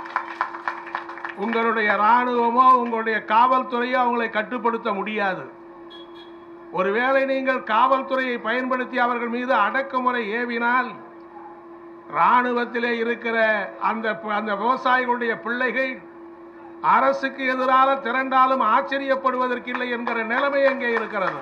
உங்களுடைய ராணுவமோ உங்களுடைய காவல்துறையோ அவங்களை கட்டுப்படுத்த முடியாது ஒருவேளை நீங்கள் காவல்துறையை பயன்படுத்தி அவர்கள் மீது அடக்குமுறை ஏவினால் ராணுவத்திலே இருக்கிற அந்த அந்த விவசாயிகளுடைய பிள்ளைகள் அரசுக்கு எதிராக திரண்டாலும் ஆச்சரியப்படுவதற்கில்லை என்கிற நிலைமை அங்கே இருக்கிறது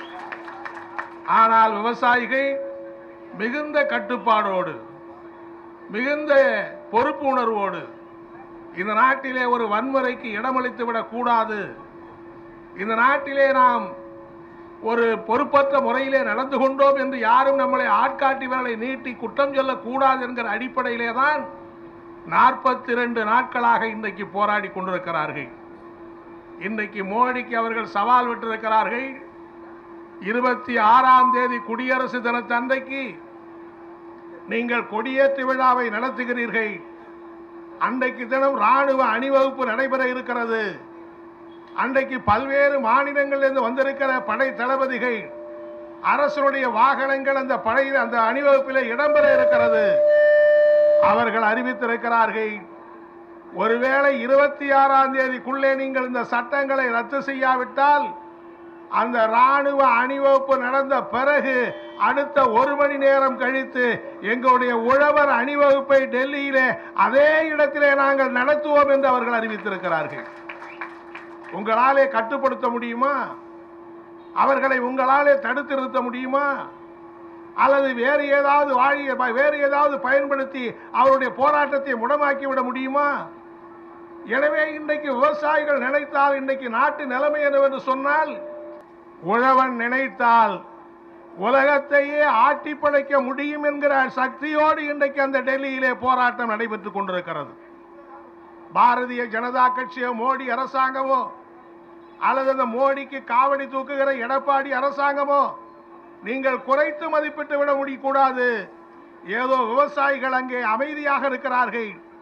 ஆனால் விவசாயிகள் மிகுந்த கட்டுப்பாடோடு மிகுந்த பொறுப்பு உணர்வோடு இந்த நாட்டிலே ஒரு வன்முறைக்கு இடமளித்து விடக் கூடாது இந்த நாட்டிலே நாம் ஒரு பொறுப்பற்ற முறையிலே நடந்து கொண்டோம் என்று யாரும் நம்மளை ஆட்காட்டி விரலை நீட்டி குற்றம் சொல்லக்கூடாது என்கிற அடிப்படையிலே தான் நாற்பத்தி ரெண்டு நாட்களாக இன்றைக்கு போராடி கொண்டிருக்கிறார்கள் இன்றைக்கு மோடிக்கு அவர்கள் சவால் விட்டிருக்கிறார்கள் இருபத்தி ஆறாம் தேதி குடியரசு தினத்தன்றைக்கு நீங்கள் கொடியேற்று விழாவை நடத்துகிறீர்கள் அன்றைக்கு தினம் ராணுவ அணிவகுப்பு நடைபெற இருக்கிறது அன்றைக்கு பல்வேறு மாநிலங்களிலிருந்து வந்திருக்கிற படை தளபதிகள் அரசனுடைய வாகனங்கள் அந்த படை அந்த அணிவகுப்பிலே இடம்பெற இருக்கிறது அவர்கள் அறிவித்திருக்கிறார்கள் ஒருவேளை இருபத்தி ஆறாம் தேதிக்குள்ளே நீங்கள் இந்த சட்டங்களை ரத்து செய்யாவிட்டால் அந்த ராணுவ அணிவகுப்பு நடந்த பிறகு அடுத்த ஒரு மணி நேரம் கழித்து எங்களுடைய உழவர் அணிவகுப்பை டெல்லியிலே அதே இடத்திலே நாங்கள் நடத்துவோம் என்று அவர்கள் அறிவித்திருக்கிறார்கள் உங்களாலே கட்டுப்படுத்த முடியுமா அவர்களை உங்களாலே தடுத்து நிறுத்த முடியுமா அல்லது வேறு ஏதாவது வாழிய வேறு ஏதாவது பயன்படுத்தி அவருடைய போராட்டத்தை முடமாக்கி விட முடியுமா எனவே இன்றைக்கு விவசாயிகள் நினைத்தால் இன்றைக்கு நாட்டு நிலைமை என்னவென்று சொன்னால் உழவன் நினைத்தால் உலகத்தையே ஆட்டி படைக்க முடியும் என்கிற சக்தியோடு இன்றைக்கு அந்த டெல்லியிலே போராட்டம் நடைபெற்றுக் கொண்டிருக்கிறது பாரதிய ஜனதா கட்சியோ மோடி அரசாங்கமோ அல்லது அந்த மோடிக்கு காவடி தூக்குகிற எடப்பாடி அரசாங்கமோ நீங்கள் குறைத்து மதிப்பிட்டு விட முடியக்கூடாது ஏதோ விவசாயிகள் அங்கே அமைதியாக இருக்கிறார்கள்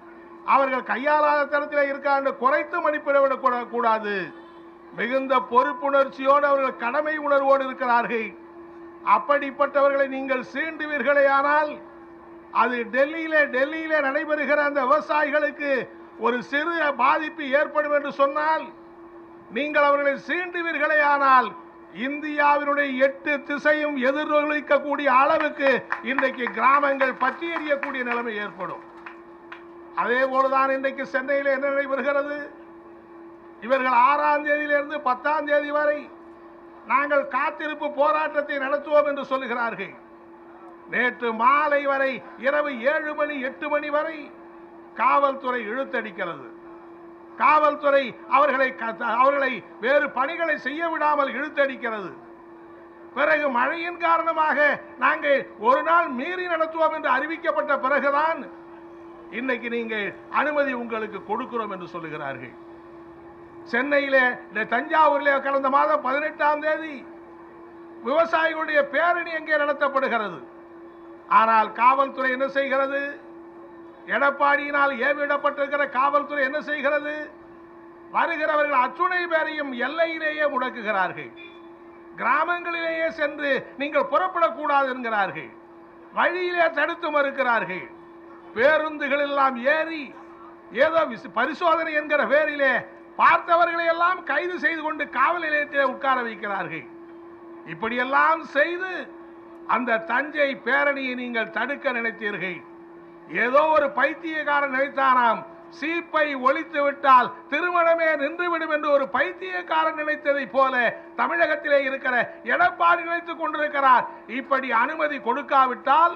அவர்கள் கையாளாத தரத்தில் இருக்காண்டு குறைத்து மதிப்பிட விடக்கூட- கூடாது மிகுந்த பொறுப்புணர்ச்சியோடு அவர்கள் கடமை உணர்வோடு இருக்கிறார்கள் அப்படிப்பட்டவர்களை நீங்கள் சீண்டுவீர்களே ஆனால் அது டெல்லியில டெல்லியில நடைபெறுகிற அந்த விவசாயிகளுக்கு ஒரு சிறு பாதிப்பு ஏற்படும் என்று சொன்னால் நீங்கள் அவர்களை சீண்டுவீர்களே ஆனால் இந்தியாவினுடைய எட்டு திசையும் எதிரொலிக்கக்கூடிய அளவுக்கு இன்றைக்கு கிராமங்கள் பற்றி எறியக்கூடிய நிலைமை ஏற்படும் அதே போலதான் இன்றைக்கு சென்னையில் என்ன நடைபெறுகிறது இவர்கள் ஆறாம் தேதியிலிருந்து பத்தாம் தேதி வரை நாங்கள் காத்திருப்பு போராட்டத்தை நடத்துவோம் என்று சொல்லுகிறார்கள் நேற்று மாலை வரை இரவு ஏழு மணி எட்டு மணி வரை காவல்துறை இழுத்தடிக்கிறது காவல்துறை அவர்களை க- அவர்களை வேறு பணிகளை செய்ய விடாமல் இழுத்தடிக்கிறது பிறகு மழையின் காரணமாக நாங்கள் ஒரு நாள் மீறி நடத்துவோம் என்று அறிவிக்கப்பட்ட பிறகுதான் இன்னைக்கு நீங்கள் அனுமதி உங்களுக்கு கொடுக்கிறோம் என்று சொல்லுகிறார்கள் சென்னையிலே இந்த தஞ்சாவூரிலே கடந்த மாதம் பதினெட்டாம் தேதி விவசாயிகளுடைய பேரணி எங்கே நடத்தப்படுகிறது ஆனால் காவல்துறை என்ன செய்கிறது எடப்பாடியினால் ஏவிடப்பட்டிருக்கிற காவல்துறை என்ன செய்கிறது வருகிறவர்கள் அத்துணை பேரையும் எல்லையிலேயே முடக்குகிறார்கள் கிராமங்களிலேயே சென்று நீங்கள் புறப்படக்கூடாது என்கிறார்கள் வழியிலே தடுத்து மறுக்கிறார்கள் பேருந்துகள் எல்லாம் ஏறி ஏதோ விச- பரிசோதனை என்கிற பேரிலே பார்த்தவர்களை எல்லாம் கைது செய்து கொண்டு காவல் நிலையத்திலே உட்கார வைக்கிறார்கள் இப்படியெல்லாம் செய்து அந்த தஞ்சை பேரணியை நீங்கள் தடுக்க நினைத்தீர்கள் ஏதோ ஒரு பைத்தியக்காரன் நினைத்தானாம் சீப்பை ஒழித்து விட்டால் திருமணமே நின்றுவிடும் என்று ஒரு பைத்தியக்காரன் நினைத்ததை போல தமிழகத்திலே இருக்கிற எடப்பாடி நினைத்துக் கொண்டிருக்கிறார் இப்படி அனுமதி கொடுக்காவிட்டால்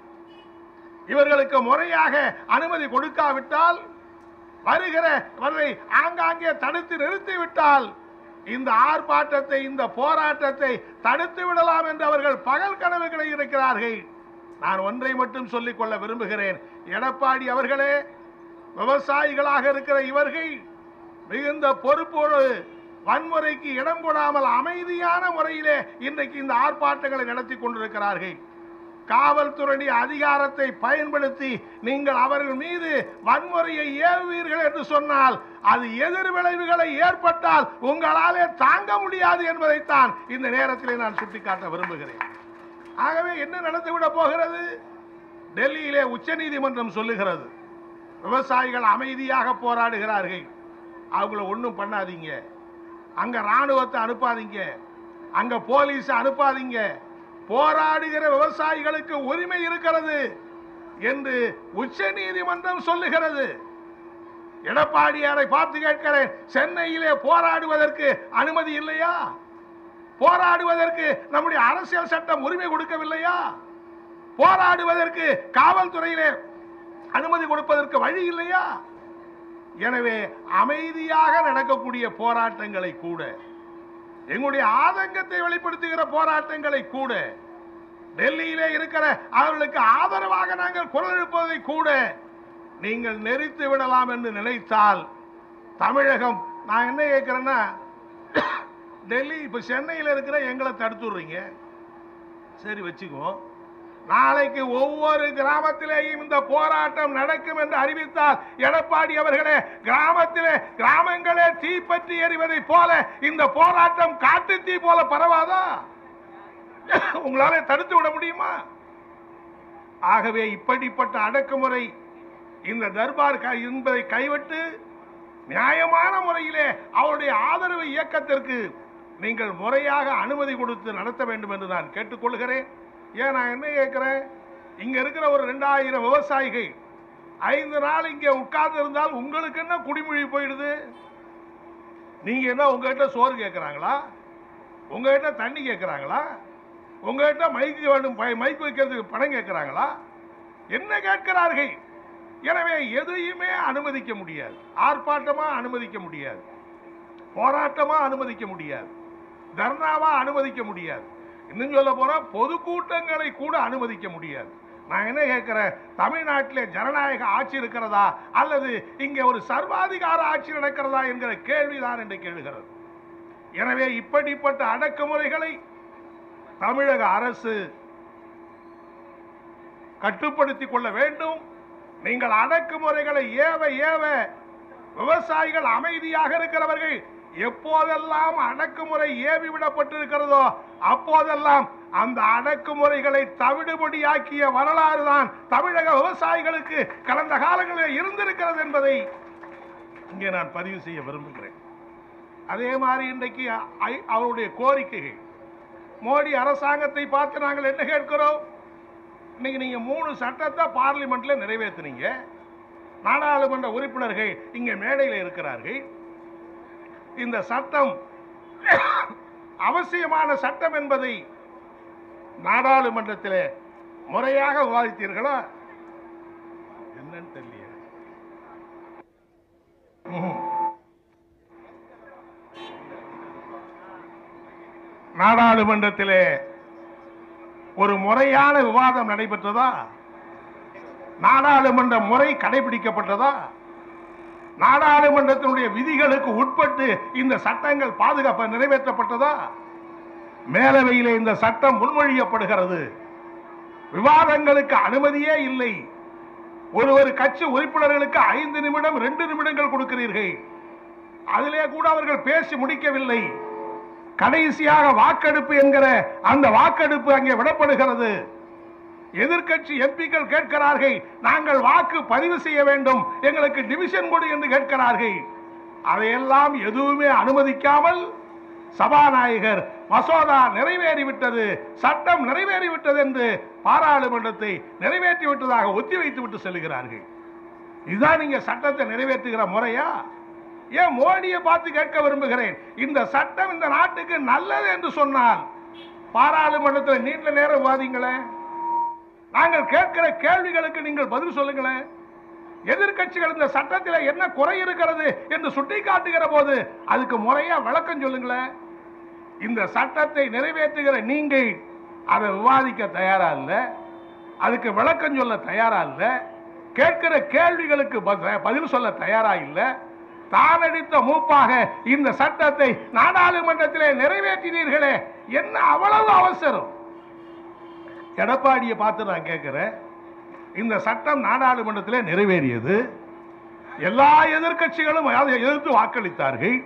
இவர்களுக்கு முறையாக அனுமதி கொடுக்காவிட்டால் வருகிற வரை ஆங்காங்கே தடுத்து நிறுத்திவிட்டால் இந்த ஆர்ப்பாட்டத்தை இந்த போராட்டத்தை தடுத்து விடலாம் என்று அவர்கள் பகல் கனவுகளை இருக்கிறார்கள் நான் ஒன்றை மட்டும் சொல்லிக் கொள்ள விரும்புகிறேன் எடப்பாடி அவர்களே விவசாயிகளாக இருக்கிற இவர்கள் மிகுந்த பொறுப்போடு வன்முறைக்கு இடம் கொடாமல் அமைதியான முறையிலே இன்றைக்கு இந்த ஆர்ப்பாட்டங்களை நடத்தி கொண்டிருக்கிறார்கள் காவல்துறை அதிகாரத்தை பயன்படுத்தி நீங்கள் அவர்கள் மீது வன்முறையை ஏவுவீர்கள் என்று சொன்னால் அது எதிர் விளைவுகளை ஏற்பட்டால் உங்களாலே தாங்க முடியாது என்பதைத்தான் இந்த நேரத்திலே நான் சுட்டிக்காட்ட விரும்புகிறேன் ஆகவே என்ன நடந்துவிட போகிறது டெல்லியிலே உச்சநீதிமன்றம் சொல்லுகிறது விவசாயிகள் அமைதியாக போராடுகிறார்கள் அவங்கள ஒன்றும் பண்ணாதீங்க அங்க ராணுவத்தை அனுப்பாதீங்க அங்க போலீஸ் அனுப்பாதீங்க போராடுகிற விவசாயிகளுக்கு உரிமை இருக்கிறது என்று உச்ச நீதிமன்றம் சொல்லுகிறது எடப்பாடியாரை பார்த்து கேட்கிறேன் சென்னையிலே போராடுவதற்கு அனுமதி இல்லையா போராடுவதற்கு நம்முடைய அரசியல் சட்டம் உரிமை கொடுக்கவில்லையா போராடுவதற்கு காவல்துறையிலே அனுமதி கொடுப்பதற்கு வழி இல்லையா எனவே அமைதியாக நடக்கக்கூடிய போராட்டங்களை கூட எங்களுடைய ஆதங்கத்தை வெளிப்படுத்துகிற போராட்டங்களை கூட டெல்லியிலே இருக்கிற அவர்களுக்கு ஆதரவாக நாங்கள் குரல் எழுப்பதை கூட நீங்கள் நெறித்து விடலாம் என்று நினைத்தால் தமிழகம் நான் என்ன கேட்கிறேன்னா டெல்லி இப்ப சென்னையில் இருக்கிற எங்களை தடுத்துடுறீங்க சரி வச்சுக்குவோம் நாளைக்கு ஒவ்வொரு கிராமத்திலேயும் இந்த போராட்டம் நடக்கும் என்று அறிவித்தால் எடப்பாடி அவர்களே கிராமத்திலே கிராமங்களே தீப்பற்றி எறிவதை போல இந்த போராட்டம் காட்டு தீ போல பரவாதா உங்களால தடுத்து விட முடியுமா ஆகவே இப்படிப்பட்ட அடக்குமுறை இந்த தர்பார் க- என்பதை கைவிட்டு நியாயமான முறையிலே அவருடைய ஆதரவு இயக்கத்திற்கு நீங்கள் முறையாக அனுமதி கொடுத்து நடத்த வேண்டும் என்று நான் கேட்டுக்கொள்கிறேன் ஏன் நான் என்ன கேட்கிறேன் இங்க இருக்கிற ஒரு ரெண்டாயிரம் விவசாயிகள் ஐந்து நாள் இங்கே உட்கார்ந்து இருந்தால் உங்களுக்கு என்ன குடிமொழி போயிடுது நீங்க என்ன உங்ககிட்ட சோறு கேட்கறாங்களா உங்ககிட்ட தண்ணி கேட்கறாங்களா உங்ககிட்ட மைக்கு வேண்டும் பை- மைக் வைக்கிறதுக்கு பணம் கேட்கறாங்களா என்ன கேட்கிறார்கள் எனவே எதையுமே அனுமதிக்க முடியாது ஆர்ப்பாட்டமா அனுமதிக்க முடியாது போராட்டமா அனுமதிக்க முடியாது தர்ணாவா அனுமதிக்க முடியாது இன்னும் சொல்ல போனா பொதுக்கூட்டங்களை கூட அனுமதிக்க முடியாது நான் என்ன கேட்கிறேன் தமிழ்நாட்டிலே ஜனநாயக ஆட்சி இருக்கிறதா அல்லது இங்கே ஒரு சர்வாதிகார ஆட்சி நடக்கிறதா என்கிற கேள்விதான் என்று கேளுகிறது எனவே இப்படிப்பட்ட அடக்குமுறைகளை தமிழக அரசு கட்டுப்படுத்திக் கொள்ள வேண்டும் நீங்கள் அடக்குமுறைகளை ஏவ ஏவ விவசாயிகள் அமைதியாக இருக்கிறவர்கள் எப்போதெல்லாம் அடக்குமுறை ஏவி விடப்பட்டிருக்கிறதோ அப்போதெல்லாம் அந்த அடக்குமுறைகளை தவிடுபடியாக்கிய வரலாறு தான் தமிழக விவசாயிகளுக்கு கடந்த காலங்களில் இருந்திருக்கிறது என்பதை இங்கே நான் பதிவு செய்ய விரும்புகிறேன் அதே மாதிரி இன்றைக்கு ஐ- அவருடைய கோரிக்கைகள் மோடி அரசாங்கத்தை பார்த்து நாங்கள் என்ன கேட்கிறோம் இன்னைக்கு நீங்க மூணு சட்டத்தை பார்லிமெண்ட்ல நிறைவேற்றுனீங்க நாடாளுமன்ற உறுப்பினர்கள் இங்க மேடையில் இருக்கிறார்கள் இந்த சட்டம் அவசியமான சட்டம் என்பதை நாடாளுமன்றத்தில் முறையாக விவாதித்தீர்களா என்னன்னு தெரியல நாடாளுமன்றத்திலே ஒரு முறையான விவாதம் நடைபெற்றதா நாடாளுமன்ற முறை கடைபிடிக்கப்பட்டதா நாடாளுமன்றத்தினுடைய விதிகளுக்கு உட்பட்டு இந்த சட்டங்கள் பாதுகாப்பு நிறைவேற்றப்பட்டதா மேலவையிலே இந்த சட்டம் முன்மொழியப்படுகிறது விவாதங்களுக்கு அனுமதியே இல்லை ஒரு ஒரு கட்சி உறுப்பினர்களுக்கு ஐந்து நிமிடம் ரெண்டு நிமிடங்கள் கொடுக்கிறீர்கள் அதிலே கூட அவர்கள் பேசி முடிக்கவில்லை கடைசியாக வாக்கெடுப்பு என்கிற அந்த வாக்கெடுப்பு அங்கே விடப்படுகிறது எதிர்க்கட்சி எம்பிக்கள் கேட்கிறார்கள் நாங்கள் வாக்கு பதிவு செய்ய வேண்டும் எங்களுக்கு டிவிஷன் கொடு என்று கேட்கிறார்கள் அதையெல்லாம் எதுவுமே அனுமதிக்காமல் சபாநாயகர் மசோதா நிறைவேறிவிட்டது சட்டம் நிறைவேறிவிட்டது என்று பாராளுமன்றத்தை நிறைவேற்றி விட்டதாக ஒத்தி வைத்து விட்டு செல்கிறார்கள் இதுதான் நீங்க சட்டத்தை நிறைவேற்றுகிற முறையா ஏன் மோடியை பார்த்து கேட்க விரும்புகிறேன் இந்த சட்டம் இந்த நாட்டுக்கு நல்லது என்று சொன்னால் பாராளுமன்றத்தில் நீண்ட நேரம் வாதிங்களேன் நாங்கள் கேட்கிற கேள்விகளுக்கு நீங்கள் பதில் சொல்லுங்களேன் எதிர்க்கட்சிகள் இந்த சட்டத்தில் என்ன குறை இருக்கிறது என்று சுட்டிக்காட்டுகிற போது அதுக்கு முறையா விளக்கம் சொல்லுங்களேன் இந்த சட்டத்தை நிறைவேற்றுகிற நீங்கள் அதை விவாதிக்க தயாரா இல்ல அதுக்கு விளக்கம் சொல்ல தயாரா இல்ல கேட்கிற கேள்விகளுக்கு ப- பதில் சொல்ல தயாரா இல்ல தானடித்த மூப்பாக இந்த சட்டத்தை நாடாளுமன்றத்திலே நிறைவேற்றினீர்களே என்ன அவ்வளவு அவசரம் எடப்பாடியை பார்த்து நான் கேட்கிறேன் இந்த சட்டம் நாடாளுமன்றத்திலே நிறைவேறியது எல்லா எதிர்க்கட்சிகளும் அதை எதிர்த்து வாக்களித்தார்கள்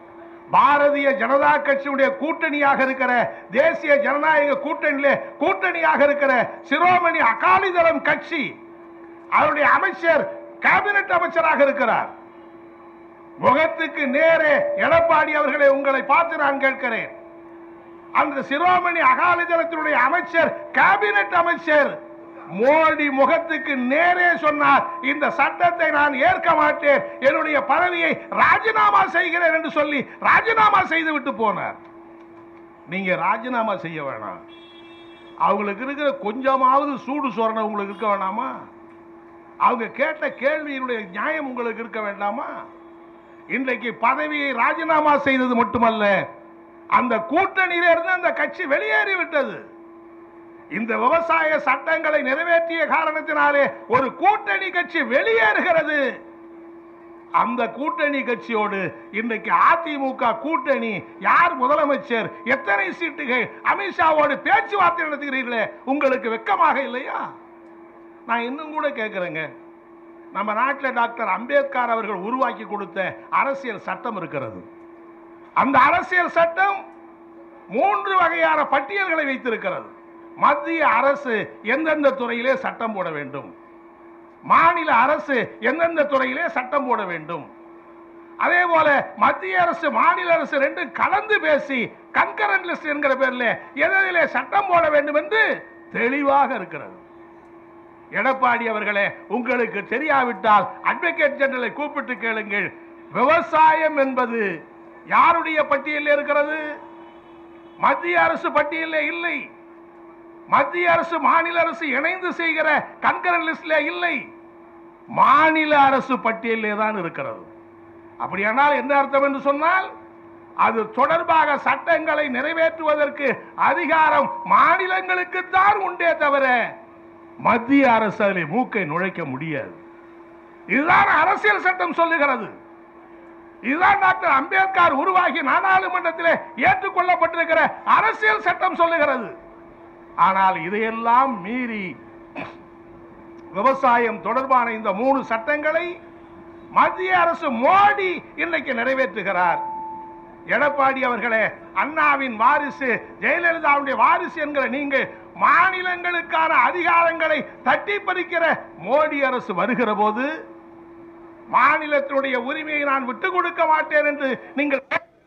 பாரதிய ஜனதா கட்சியுடைய கூட்டணியாக இருக்கிற தேசிய ஜனநாயக கூட்டணியிலே கூட்டணியாக இருக்கிற சிரோமணி அகாலிதளம் கட்சி அவருடைய அமைச்சர் கேபினட் அமைச்சராக இருக்கிறார் முகத்துக்கு நேரே எடப்பாடி அவர்களை உங்களை பார்த்து நான் கேட்கிறேன் அந்த சிரோமணி அகாலிதளத்தினுடைய அமைச்சர் கேபினட் அமைச்சர் மோடி முகத்துக்கு நேரே சொன்னார் இந்த சட்டத்தை நான் ஏற்க மாட்டேன் என்னுடைய பதவியை ராஜினாமா செய்கிறேன் என்று சொல்லி ராஜினாமா செய்து விட்டு போனார் நீங்க ராஜினாமா செய்ய வேணாம் அவங்களுக்கு இருக்கிற கொஞ்சமாவது சூடு சொரணை உங்களுக்கு இருக்க வேணாமா அவங்க கேட்ட கேள்வியினுடைய நியாயம் உங்களுக்கு இருக்க வேண்டாமா இன்றைக்கு பதவியை ராஜினாமா செய்தது மட்டுமல்ல அந்த கூட்டணியில இருந்து அந்த கட்சி வெளியேறி விட்டது இந்த விவசாய சட்டங்களை நிறைவேற்றிய காரணத்தினாலே ஒரு கூட்டணி கட்சி வெளியேறுகிறது அந்த கூட்டணி கட்சியோடு இன்றைக்கு அதிமுக கூட்டணி யார் முதலமைச்சர் எத்தனை சீட்டுகள் அமித்ஷாவோடு பேச்சுவார்த்தை நடத்துகிறீர்களே உங்களுக்கு வெக்கமாக இல்லையா நான் இன்னும் கூட கேட்கிறேங்க நம்ம நாட்டில் டாக்டர் அம்பேத்கர் அவர்கள் உருவாக்கி கொடுத்த அரசியல் சட்டம் இருக்கிறது அந்த அரசியல் சட்டம் மூன்று வகையான பட்டியல்களை வைத்திருக்கிறது மத்திய அரசு எந்தெந்த துறையிலே சட்டம் போட வேண்டும் மாநில அரசு எந்தெந்த துறையிலே சட்டம் போட வேண்டும் அதே போல மத்திய அரசு மாநில அரசு ரெண்டும் கலந்து பேசி கன்கரண்ட் லிஸ்ட் என்கிற பேர்ல எதிலே சட்டம் போட வேண்டும் என்று தெளிவாக இருக்கிறது எடப்பாடி அவர்களே உங்களுக்கு தெரியாவிட்டால் அட்வொகேட் ஜெனரலை கூப்பிட்டு கேளுங்கள் விவசாயம் என்பது யாருடைய பட்டியலில் இருக்கிறது மத்திய அரசு பட்டியலில் இல்லை மத்திய அரசு மாநில அரசு இணைந்து செய்கிற கண்கரன் லிஸ்ட்ல இல்லை மாநில அரசு பட்டியலிலே தான் இருக்கிறது அப்படியானால் என்ன அர்த்தம் என்று சொன்னால் அது தொடர்பாக சட்டங்களை நிறைவேற்றுவதற்கு அதிகாரம் மாநிலங்களுக்கு தான் உண்டே தவிர மத்திய அரசு அதில் மூக்கை நுழைக்க முடியாது இதுதான் அரசியல் சட்டம் சொல்லுகிறது இதுதான் டாக்டர் அம்பேத்கர் உருவாகி நாடாளுமன்றத்தில் ஏற்றுக்கொள்ளப்பட்டிருக்கிற அரசியல் சட்டம் சொல்லுகிறது ஆனால் இதையெல்லாம் மீறி விவசாயம் தொடர்பான இந்த மூணு சட்டங்களை மத்திய அரசு மோடி இன்னைக்கு நிறைவேற்றுகிறார் எடப்பாடி அவர்களே அண்ணாவின் வாரிசு ஜெயலலிதாவுடைய வாரிசு என்கிற நீங்கள் மாநிலங்களுக்கான அதிகாரங்களை தட்டி பறிக்கிற மோடி அரசு வருகிற போது மாநிலத்தினுடைய உரிமையை நான் விட்டுக் கொடுக்க மாட்டேன் என்று நீங்கள்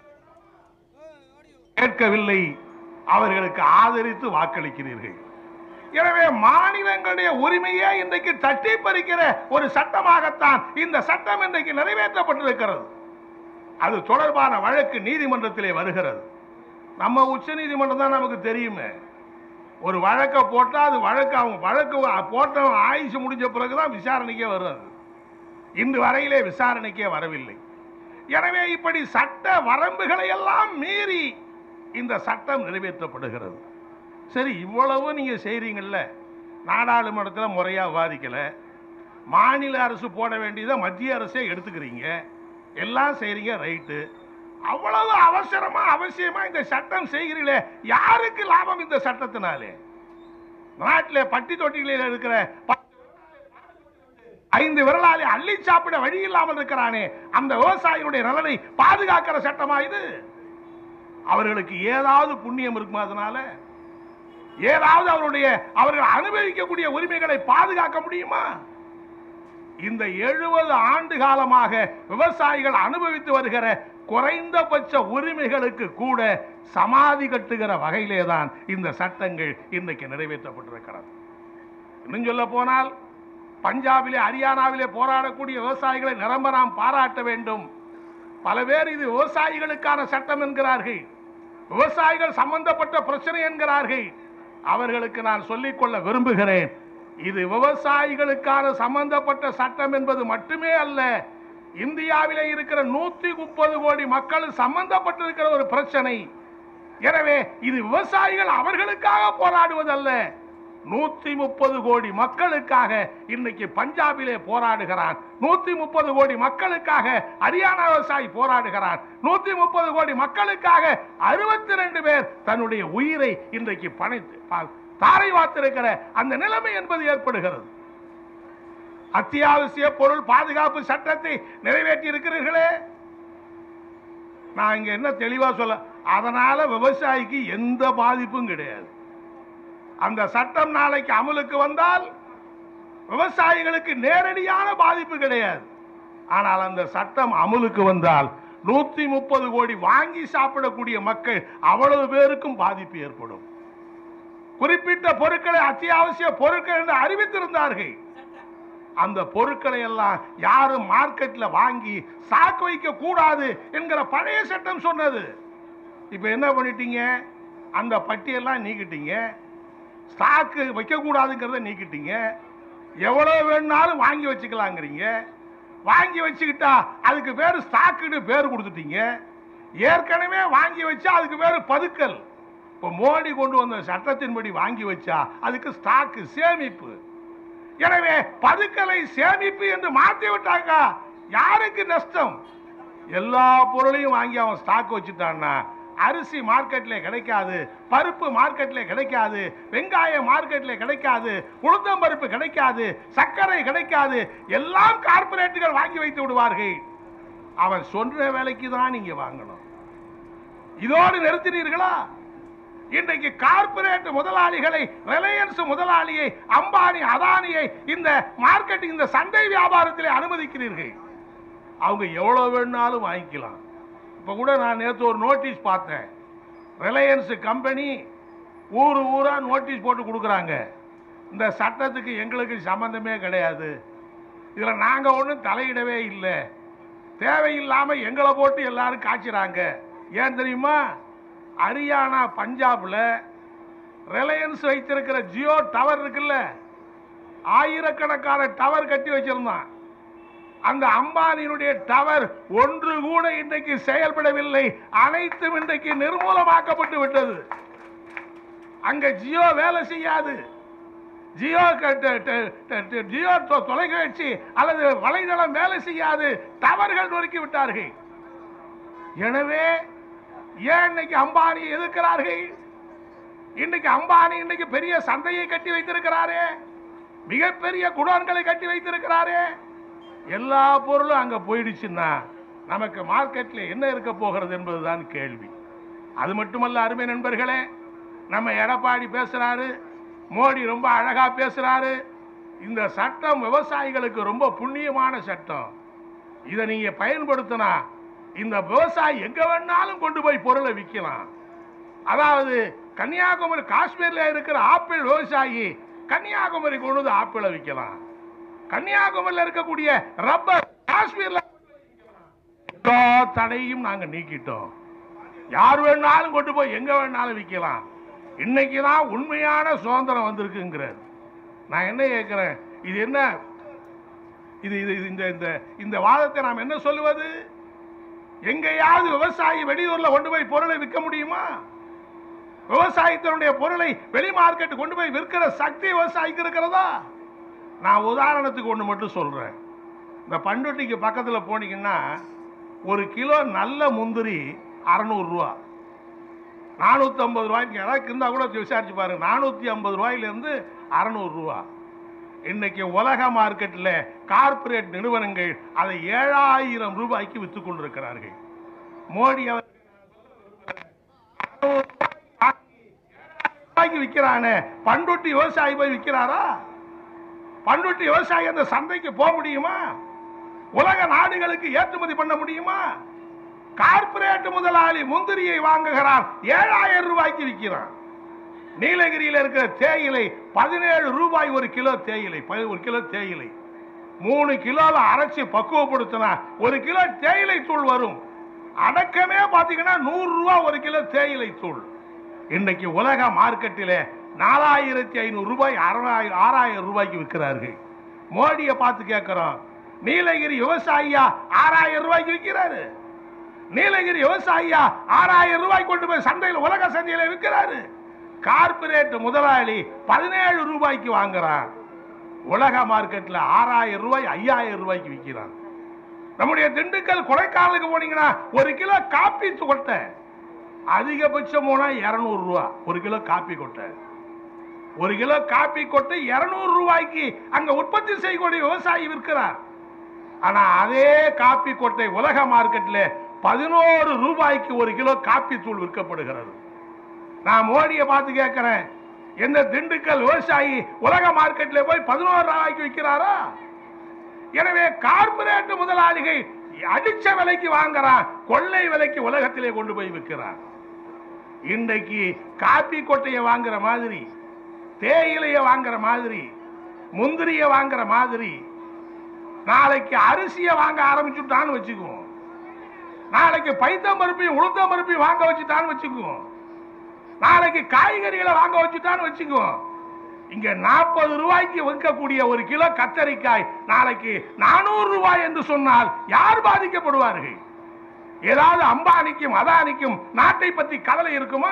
கேட்கவில்லை அவர்களுக்கு ஆதரித்து வாக்களிக்கிறீர்கள் எனவே மாநிலங்களுடைய உரிமையை இன்றைக்கு தட்டி பறிக்கிற ஒரு சட்டமாகத்தான் இந்த சட்டம் இன்றைக்கு நிறைவேற்றப்பட்டிருக்கிறது அது தொடர்பான வழக்கு நீதிமன்றத்திலே வருகிறது நம்ம உச்ச நீதிமன்றம் தான் நமக்கு தெரியுமே ஒரு வழக்கை போட்டா அது வழக்கு அவங்க வழக்கு போட்டவன் ஆயுசு முடிஞ்ச பிறகுதான் விசாரணைக்கே வருது இன்று வரையிலே விசாரணைக்கே வரவில்லை எனவே இப்படி சட்ட வரம்புகளை எல்லாம் மீறி இந்த சட்டம் நிறைவேற்றப்படுகிறது சரி இவ்வளவு நீங்க செய்றீங்கல்ல நாடாளுமன்றத்தில் முறையா விவாதிக்கல மாநில அரசு போட வேண்டியதை மத்திய அரசே எடுத்துக்கிறீங்க எல்லாம் செய்றீங்க ரைட்டு அவ்வளவு அவசரமா அவசியமா இந்த சட்டம் செய்கிறீங்களே யாருக்கு லாபம் இந்த சட்டத்தினாலே நாட்டில் பட்டி தொட்டிகளில் இருக்கிற ப- ஐந்து விரலாலே அள்ளி சாப்பிட வழி இல்லாமல் இருக்கிறானே அந்த விவசாயிகளுடைய நலனை பாதுகாக்கிற சட்டமா இது அவர்களுக்கு ஏதாவது புண்ணியம் இருக்குமா அதனால ஏதாவது அவருடைய அவர்கள் அனுபவிக்கக்கூடிய உரிமைகளை பாதுகாக்க முடியுமா இந்த எழுபது ஆண்டு காலமாக விவசாயிகள் அனுபவித்து வருகிற குறைந்தபட்ச உரிமைகளுக்கு கூட சமாதி கட்டுகிற வகையிலே தான் இந்த சட்டங்கள் இன்றைக்கு நிறைவேற்றப்பட்டிருக்கிறது இன்னும் சொல்ல போனால் பஞ்சாபிலே ஹரியானாவிலே போராடக்கூடிய விவசாயிகளை நிரம்ப நாம் பாராட்ட வேண்டும் பல பேர் இது விவசாயிகளுக்கான சட்டம் என்கிறார்கள் விவசாயிகள் சம்பந்தப்பட்ட பிரச்சனை என்கிறார்கள் அவர்களுக்கு நான் சொல்லிக்கொள்ள விரும்புகிறேன் இது விவசாயிகளுக்கான சம்பந்தப்பட்ட சட்டம் என்பது மட்டுமே அல்ல இந்தியாவிலே இருக்கிற நூத்தி முப்பது கோடி மக்கள் சம்பந்தப்பட்டிருக்கிற ஒரு பிரச்சனை எனவே இது விவசாயிகள் அவர்களுக்காக போராடுவதல்ல நூத்தி முப்பது கோடி மக்களுக்காக இன்னைக்கு பஞ்சாபிலே போராடுகிறான் நூத்தி முப்பது கோடி மக்களுக்காக ஹரியானா விவசாயி போராடுகிறான் நூத்தி முப்பது கோடி மக்களுக்காக அறுபத்தி ரெண்டு பேர் தன்னுடைய உயிரை இன்றைக்கு பணைத்து பா- தாரை வாத்திருக்கிற அந்த நிலைமை என்பது ஏற்படுகிறது அத்தியாவசிய பொருள் பாதுகாப்பு சட்டத்தை நிறைவேற்றி இருக்கிறீர்களே நான் இங்க என்ன தெளிவா சொல்ல அதனால விவசாயிக்கு எந்த பாதிப்பும் கிடையாது அந்த சட்டம் நாளைக்கு அமலுக்கு வந்தால் விவசாயிகளுக்கு நேரடியான பாதிப்பு கிடையாது ஆனால் அந்த சட்டம் அமலுக்கு வந்தால் நூத்தி முப்பது கோடி வாங்கி சாப்பிடக்கூடிய மக்கள் அவ்வளவு பேருக்கும் பாதிப்பு ஏற்படும் குறிப்பிட்ட பொருட்களை அத்தியாவசிய பொருட்கள் என்று அறிவித்திருந்தார்கள் அந்த பொருட்களை எல்லாம் யாரும் மார்க்கெட்ல வாங்கி சாக்கு வைக்க கூடாது என்கிற பழைய சட்டம் சொன்னது இப்ப என்ன பண்ணிட்டீங்க அந்த பட்டியெல்லாம் நீக்கிட்டீங்க ஸ்டாக்கு வைக்கக்கூடாதுங்கிறத நீக்கிட்டீங்க எவ்வளவு வேணுனாலும் வாங்கி வச்சுக்கலாங்கிறீங்க வாங்கி வச்சுக்கிட்டா அதுக்கு பேர் ஸ்டாக்குன்னு பேர் கொடுத்துட்டீங்க ஏற்கனவே வாங்கி வச்சா அதுக்கு பேர் பதுக்கல் இப்போ மோடி கொண்டு வந்த சட்டத்தின்படி வாங்கி வச்சா அதுக்கு ஸ்டாக்கு சேமிப்பு எனவே பதுக்கலை சேமிப்பு என்று மாற்றி விட்டாங்க யாருக்கு நஷ்டம் எல்லா பொருளையும் வாங்கி அவன் ஸ்டாக் வச்சுட்டான்னா அரிசி மார்க்கெட்ல கிடைக்காது பருப்பு மார்க்கெட்ல கிடைக்காது வெங்காயம் மார்க்கெட்ல கிடைக்காது உளுத்தம் பருப்பு கிடைக்காது சர்க்கரை கிடைக்காது எல்லாம் கார்ப்பரேட்டுகள் வாங்கி வைத்து விடுவார்கள் அவன் சொன்ன வேலைக்கு தான் நீங்க வாங்கணும் இதோடு நிறுத்தினீர்களா இன்றைக்கு கார்ப்பரேட் முதலாளிகளை ரிலையன்ஸ் முதலாளியை அம்பானி அதானியை இந்த மார்க்கெட்டிங் இந்த சந்தை வியாபாரத்திலே அனுமதிக்கிறீர்கள் அவங்க எவ்வளவு வேணும்னாலும் வாங்கிக்கலாம் இப்ப கூட நான் நேற்று ஒரு நோட்டீஸ் பார்த்தேன் ரிலையன்ஸ் கம்பெனி ஊர் ஊரா நோட்டீஸ் போட்டு கொடுக்குறாங்க இந்த சட்டத்துக்கு எங்களுக்கு சம்பந்தமே கிடையாது இதுல நாங்க ஒன்றும் தலையிடவே இல்லை தேவையில்லாம எங்களை போட்டு எல்லாரும் காய்ச்சுறாங்க ஏன் தெரியுமா ஹரியானா பஞ்சாப்ல ரிலையன்ஸ் வைத்திருக்கிற ஜியோ டவர் இருக்குல்ல ஆயிரக்கணக்கான டவர் கட்டி வச்சிருந்தான் அந்த அம்பானியினுடைய டவர் ஒன்று கூட இன்றைக்கு செயல்படவில்லை அனைத்தும் இன்றைக்கு நிர்மூலமாக்கப்பட்டு விட்டது அங்க ஜியோ வேலை செய்யாது ஜியோ க- ட- ட- ட- ட- ஜியோ தொ- தொலைக்காட்சி அல்லது வலைதளம் வேலை செய்யாது டவர்கள் நொறுக்கி விட்டார்கள் எனவே ஏன் இன்னைக்கு அம்பானியை எதிர்க்கிறார்கள் இன்னைக்கு அம்பானி இன்னைக்கு பெரிய சந்தையை கட்டி வைத்திருக்கிறாரே மிகப்பெரிய குடோன்களை கட்டி வைத்திருக்கிறாரே எல்லா பொருளும் அங்க போயிடுச்சுன்னா நமக்கு மார்க்கெட்ல என்ன இருக்க போகிறது என்பதுதான் கேள்வி அது மட்டுமல்ல அருமை நண்பர்களே நம்ம எடப்பாடி பேசுறாரு மோடி ரொம்ப அழகா பேசுறாரு இந்த சட்டம் விவசாயிகளுக்கு ரொம்ப புண்ணியமான சட்டம் இதை நீங்க பயன்படுத்தினா இந்த விவசாயி எங்க வேணாலும் கொண்டு போய் பொருளை விற்கலாம் அதாவது கன்னியாகுமரி காஷ்மீர்ல இருக்கிற ஆப்பிள் விவசாயி கன்னியாகுமரி கொண்டு வந்து ஆப்பிளை விற்கலாம் கன்னியாகுமரியில் இருக்கக்கூடிய ரப்பர் காஷ்மீர்ல எல்லா தடையும் நாங்க நீக்கிட்டோம் யார் வேணாலும் கொண்டு போய் எங்க வேணாலும் விற்கலாம் இன்னைக்கு தான் உண்மையான சுதந்திரம் வந்திருக்குங்கிறார் நான் என்ன கேட்கிறேன் இது என்ன இது இது இது- இந்த இந்த இந்த வாதத்தை நாம் என்ன சொல்லுவது எங்கேயாவது விவசாயி வெளியூர்ல கொண்டு போய் பொருளை விற்க முடியுமா விவசாயத்தினுடைய பொருளை வெளி மார்க்கெட் கொண்டு போய் விற்கிற சக்தி விவசாயிக்கு இருக்கிறதா நான் உதாரணத்துக்கு ஒன்று மட்டும் சொல்றேன் இந்த பண்ருட்டிக்கு பக்கத்துல போனீங்கன்னா ஒரு கிலோ நல்ல முந்திரி அறநூறுரூவா நானூற்றி ஐம்பது ரூபாய்க்கு எனக்கு இருந்தால் கூட விசாரிச்சு பாருங்க நானூற்றி ஐம்பது ரூபாயிலிருந்து அறநூறுரூவா இன்னைக்கு உலக மார்க்கெட்டில் கார்ப்பரேட் நிறுவனங்கள் அதை ஏழாயிரம் ரூபாய்க்கு விற்று கொண்டிருக்கிறார்கள் மோடி அவர் ரூபாய்க்கு விற்கிறானே பண்ருட்டி விவசாயி போய் விற்கிறாரா பண்ருட்டி விவசாயி அந்த சந்தைக்கு போக முடியுமா உலக நாடுகளுக்கு ஏற்றுமதி பண்ண முடியுமா கார்ப்பரேட் முதலாளி முந்திரியை வாங்குகிறான் ஏழாயிரம் ரூபாய்க்கு விற்கிறான் நீலகிரியில் இருக்கிற தேயிலை பதினேழு ரூபாய் ஒரு கிலோ தேயிலை ப- ஒரு கிலோ தேயிலை மூணு கிலோல அரைச்சி பக்குவப்படுத்தினா ஒரு கிலோ தேயிலை தூள் வரும் அடக்கமே பாத்தீங்கன்னா நூறு ரூபாய் ஒரு கிலோ தேயிலை தூள் இன்னைக்கு உலக மார்க்கெட்டிலே நாலாயிரத்தி ஐநூறு ரூபாய் அறுநூறு ஆறாயிரம் ரூபாய்க்கு விற்கிறார்கள் மோடியை பார்த்து கேட்கிறோம் நீலகிரி விவசாயியா ஆறாயிரம் ரூபாய்க்கு விற்கிறாரு நீலகிரி விவசாயியா ஆறாயிரம் ரூபாய் கொண்டு போய் சந்தையில் உலக சந்தையில விற்கிறாரு கார்ப்பரேட் முதலாளி பதினேழு ரூபாய்க்கு வாங்குறான் உலக மார்க்கெட்ல ஆறாயிரம் ரூபாய் ஐயாயிரம் ரூபாய்க்கு விற்கிறான் நம்முடைய திண்டுக்கல் கொடைக்கானலுக்கு போனீங்கன்னா ஒரு கிலோ காப்பி கொட்டை அதிகபட்சம் போனா இருநூறு ரூபா ஒரு கிலோ காப்பி கொட்டை ஒரு கிலோ காப்பி கொட்டை இருநூறு ரூபாய்க்கு அங்க உற்பத்தி செய்யக்கூடிய விவசாயி விற்கிறார் ஆனா அதே காப்பி கொட்டை உலக மார்க்கெட்ல பதினோரு ரூபாய்க்கு ஒரு கிலோ காப்பி தூள் விற்கப்படுகிறது நான் மோடியை பார்த்து கேட்கிறேன் எந்த திண்டுக்கல் விவசாயி உலக மார்க்கெட்ல போய் பதினோரு ரூபாய்க்கு விற்கிறாரா எனவே கார்ப்பரேட் முதலாளிகள் அடிச்ச விலைக்கு வாங்குறான் கொள்ளை விலைக்கு உலகத்திலே கொண்டு போய் விற்கிறான் இன்றைக்கு காப்பி கொட்டையை வாங்குற மாதிரி தேயிலையை வாங்குற மாதிரி முந்திரியை வாங்குற மாதிரி நாளைக்கு அரிசியை வாங்க ஆரம்பிச்சுட்டான்னு வச்சுக்குவோம் நாளைக்கு பைத்தம் பருப்பையும் உளுத்தம் பருப்பையும் வாங்க வச்சுட்டான்னு வச்சுக்குவோம் நாளைக்கு காய்கறிகளை வாங்க வச்சுட்டான்னு வச்சுக்குவோம் இங்க நாற்பது ரூபாய்க்கு விற்கக்கூடிய ஒரு கிலோ கத்தரிக்காய் நாளைக்கு நானூறு ரூபாய் என்று சொன்னால் யார் பாதிக்கப்படுவார்கள் ஏதாவது அம்பானிக்கும் அதானிக்கும் நாட்டை பற்றி கவலை இருக்குமா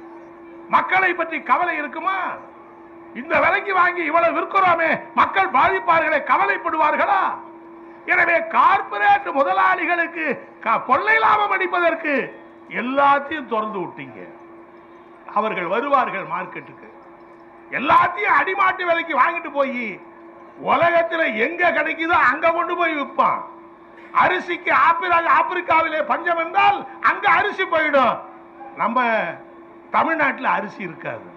மக்களை பற்றி கவலை இருக்குமா இந்த விலைக்கு வாங்கி இவ்வளவு விற்கிறோமே மக்கள் பாதிப்பார்களே கவலைப்படுவார்களா எனவே கார்ப்பரேட் முதலாளிகளுக்கு க- கொள்ளை லாபம் அடிப்பதற்கு எல்லாத்தையும் திறந்து விட்டீங்க அவர்கள் வருவார்கள் மார்க்கெட்டுக்கு எல்லாத்தையும் அடிமாட்டு விலைக்கு வாங்கிட்டு போய் உலகத்துல எங்க கிடைக்குதோ அங்க கொண்டு போய் விற்பான் அரிசிக்கு ஆப்பிரா ஆப்பிரிக்காவிலே பஞ்சம் என்றால் அங்க அரிசி போயிடும் நம்ம தமிழ்நாட்டில் அரிசி இருக்காது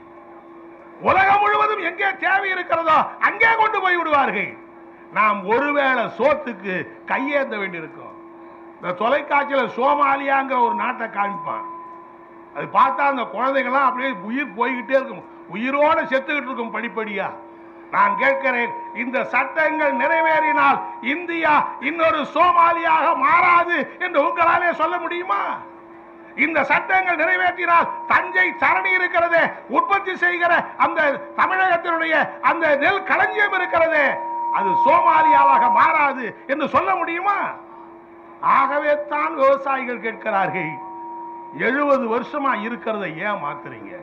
உலகம் முழுவதும் எங்கே தேவை இருக்கிறதோ அங்கே கொண்டு போய் விடுவார்கள் நாம் ஒருவேளை சோத்துக்கு கையேந்த வேண்டியிருக்கும் இந்த தொலைக்காட்சியில சோமாலியாங்கிற ஒரு நாட்டை காமிப்பான் அது பார்த்தா அந்த குழந்தைகள்லாம் அப்படியே உயிர் போய்கிட்டே இருக்கும் உயிரோட செத்துக்கிட்டு இருக்கும் படிப்படியா நான் கேட்கிறேன் இந்த சட்டங்கள் நிறைவேறினால் இந்தியா இன்னொரு சோமாலியாக மாறாது என்று உங்களாலே சொல்ல முடியுமா இந்த சட்டங்கள் நிறைவேற்றினால் தஞ்சை சரணி இருக்கிறது உற்பத்தி செய்கிற அந்த தமிழகத்தினுடைய அந்த நெல் களஞ்சியம் இருக்கிறது அது சோமாலியாவாக மாறாது என்று சொல்ல முடியுமா ஆகவே தான் விவசாயிகள் கேட்கிறார்கள் எழுபது வருஷமா இருக்கிறத ஏன் மாத்துறீங்க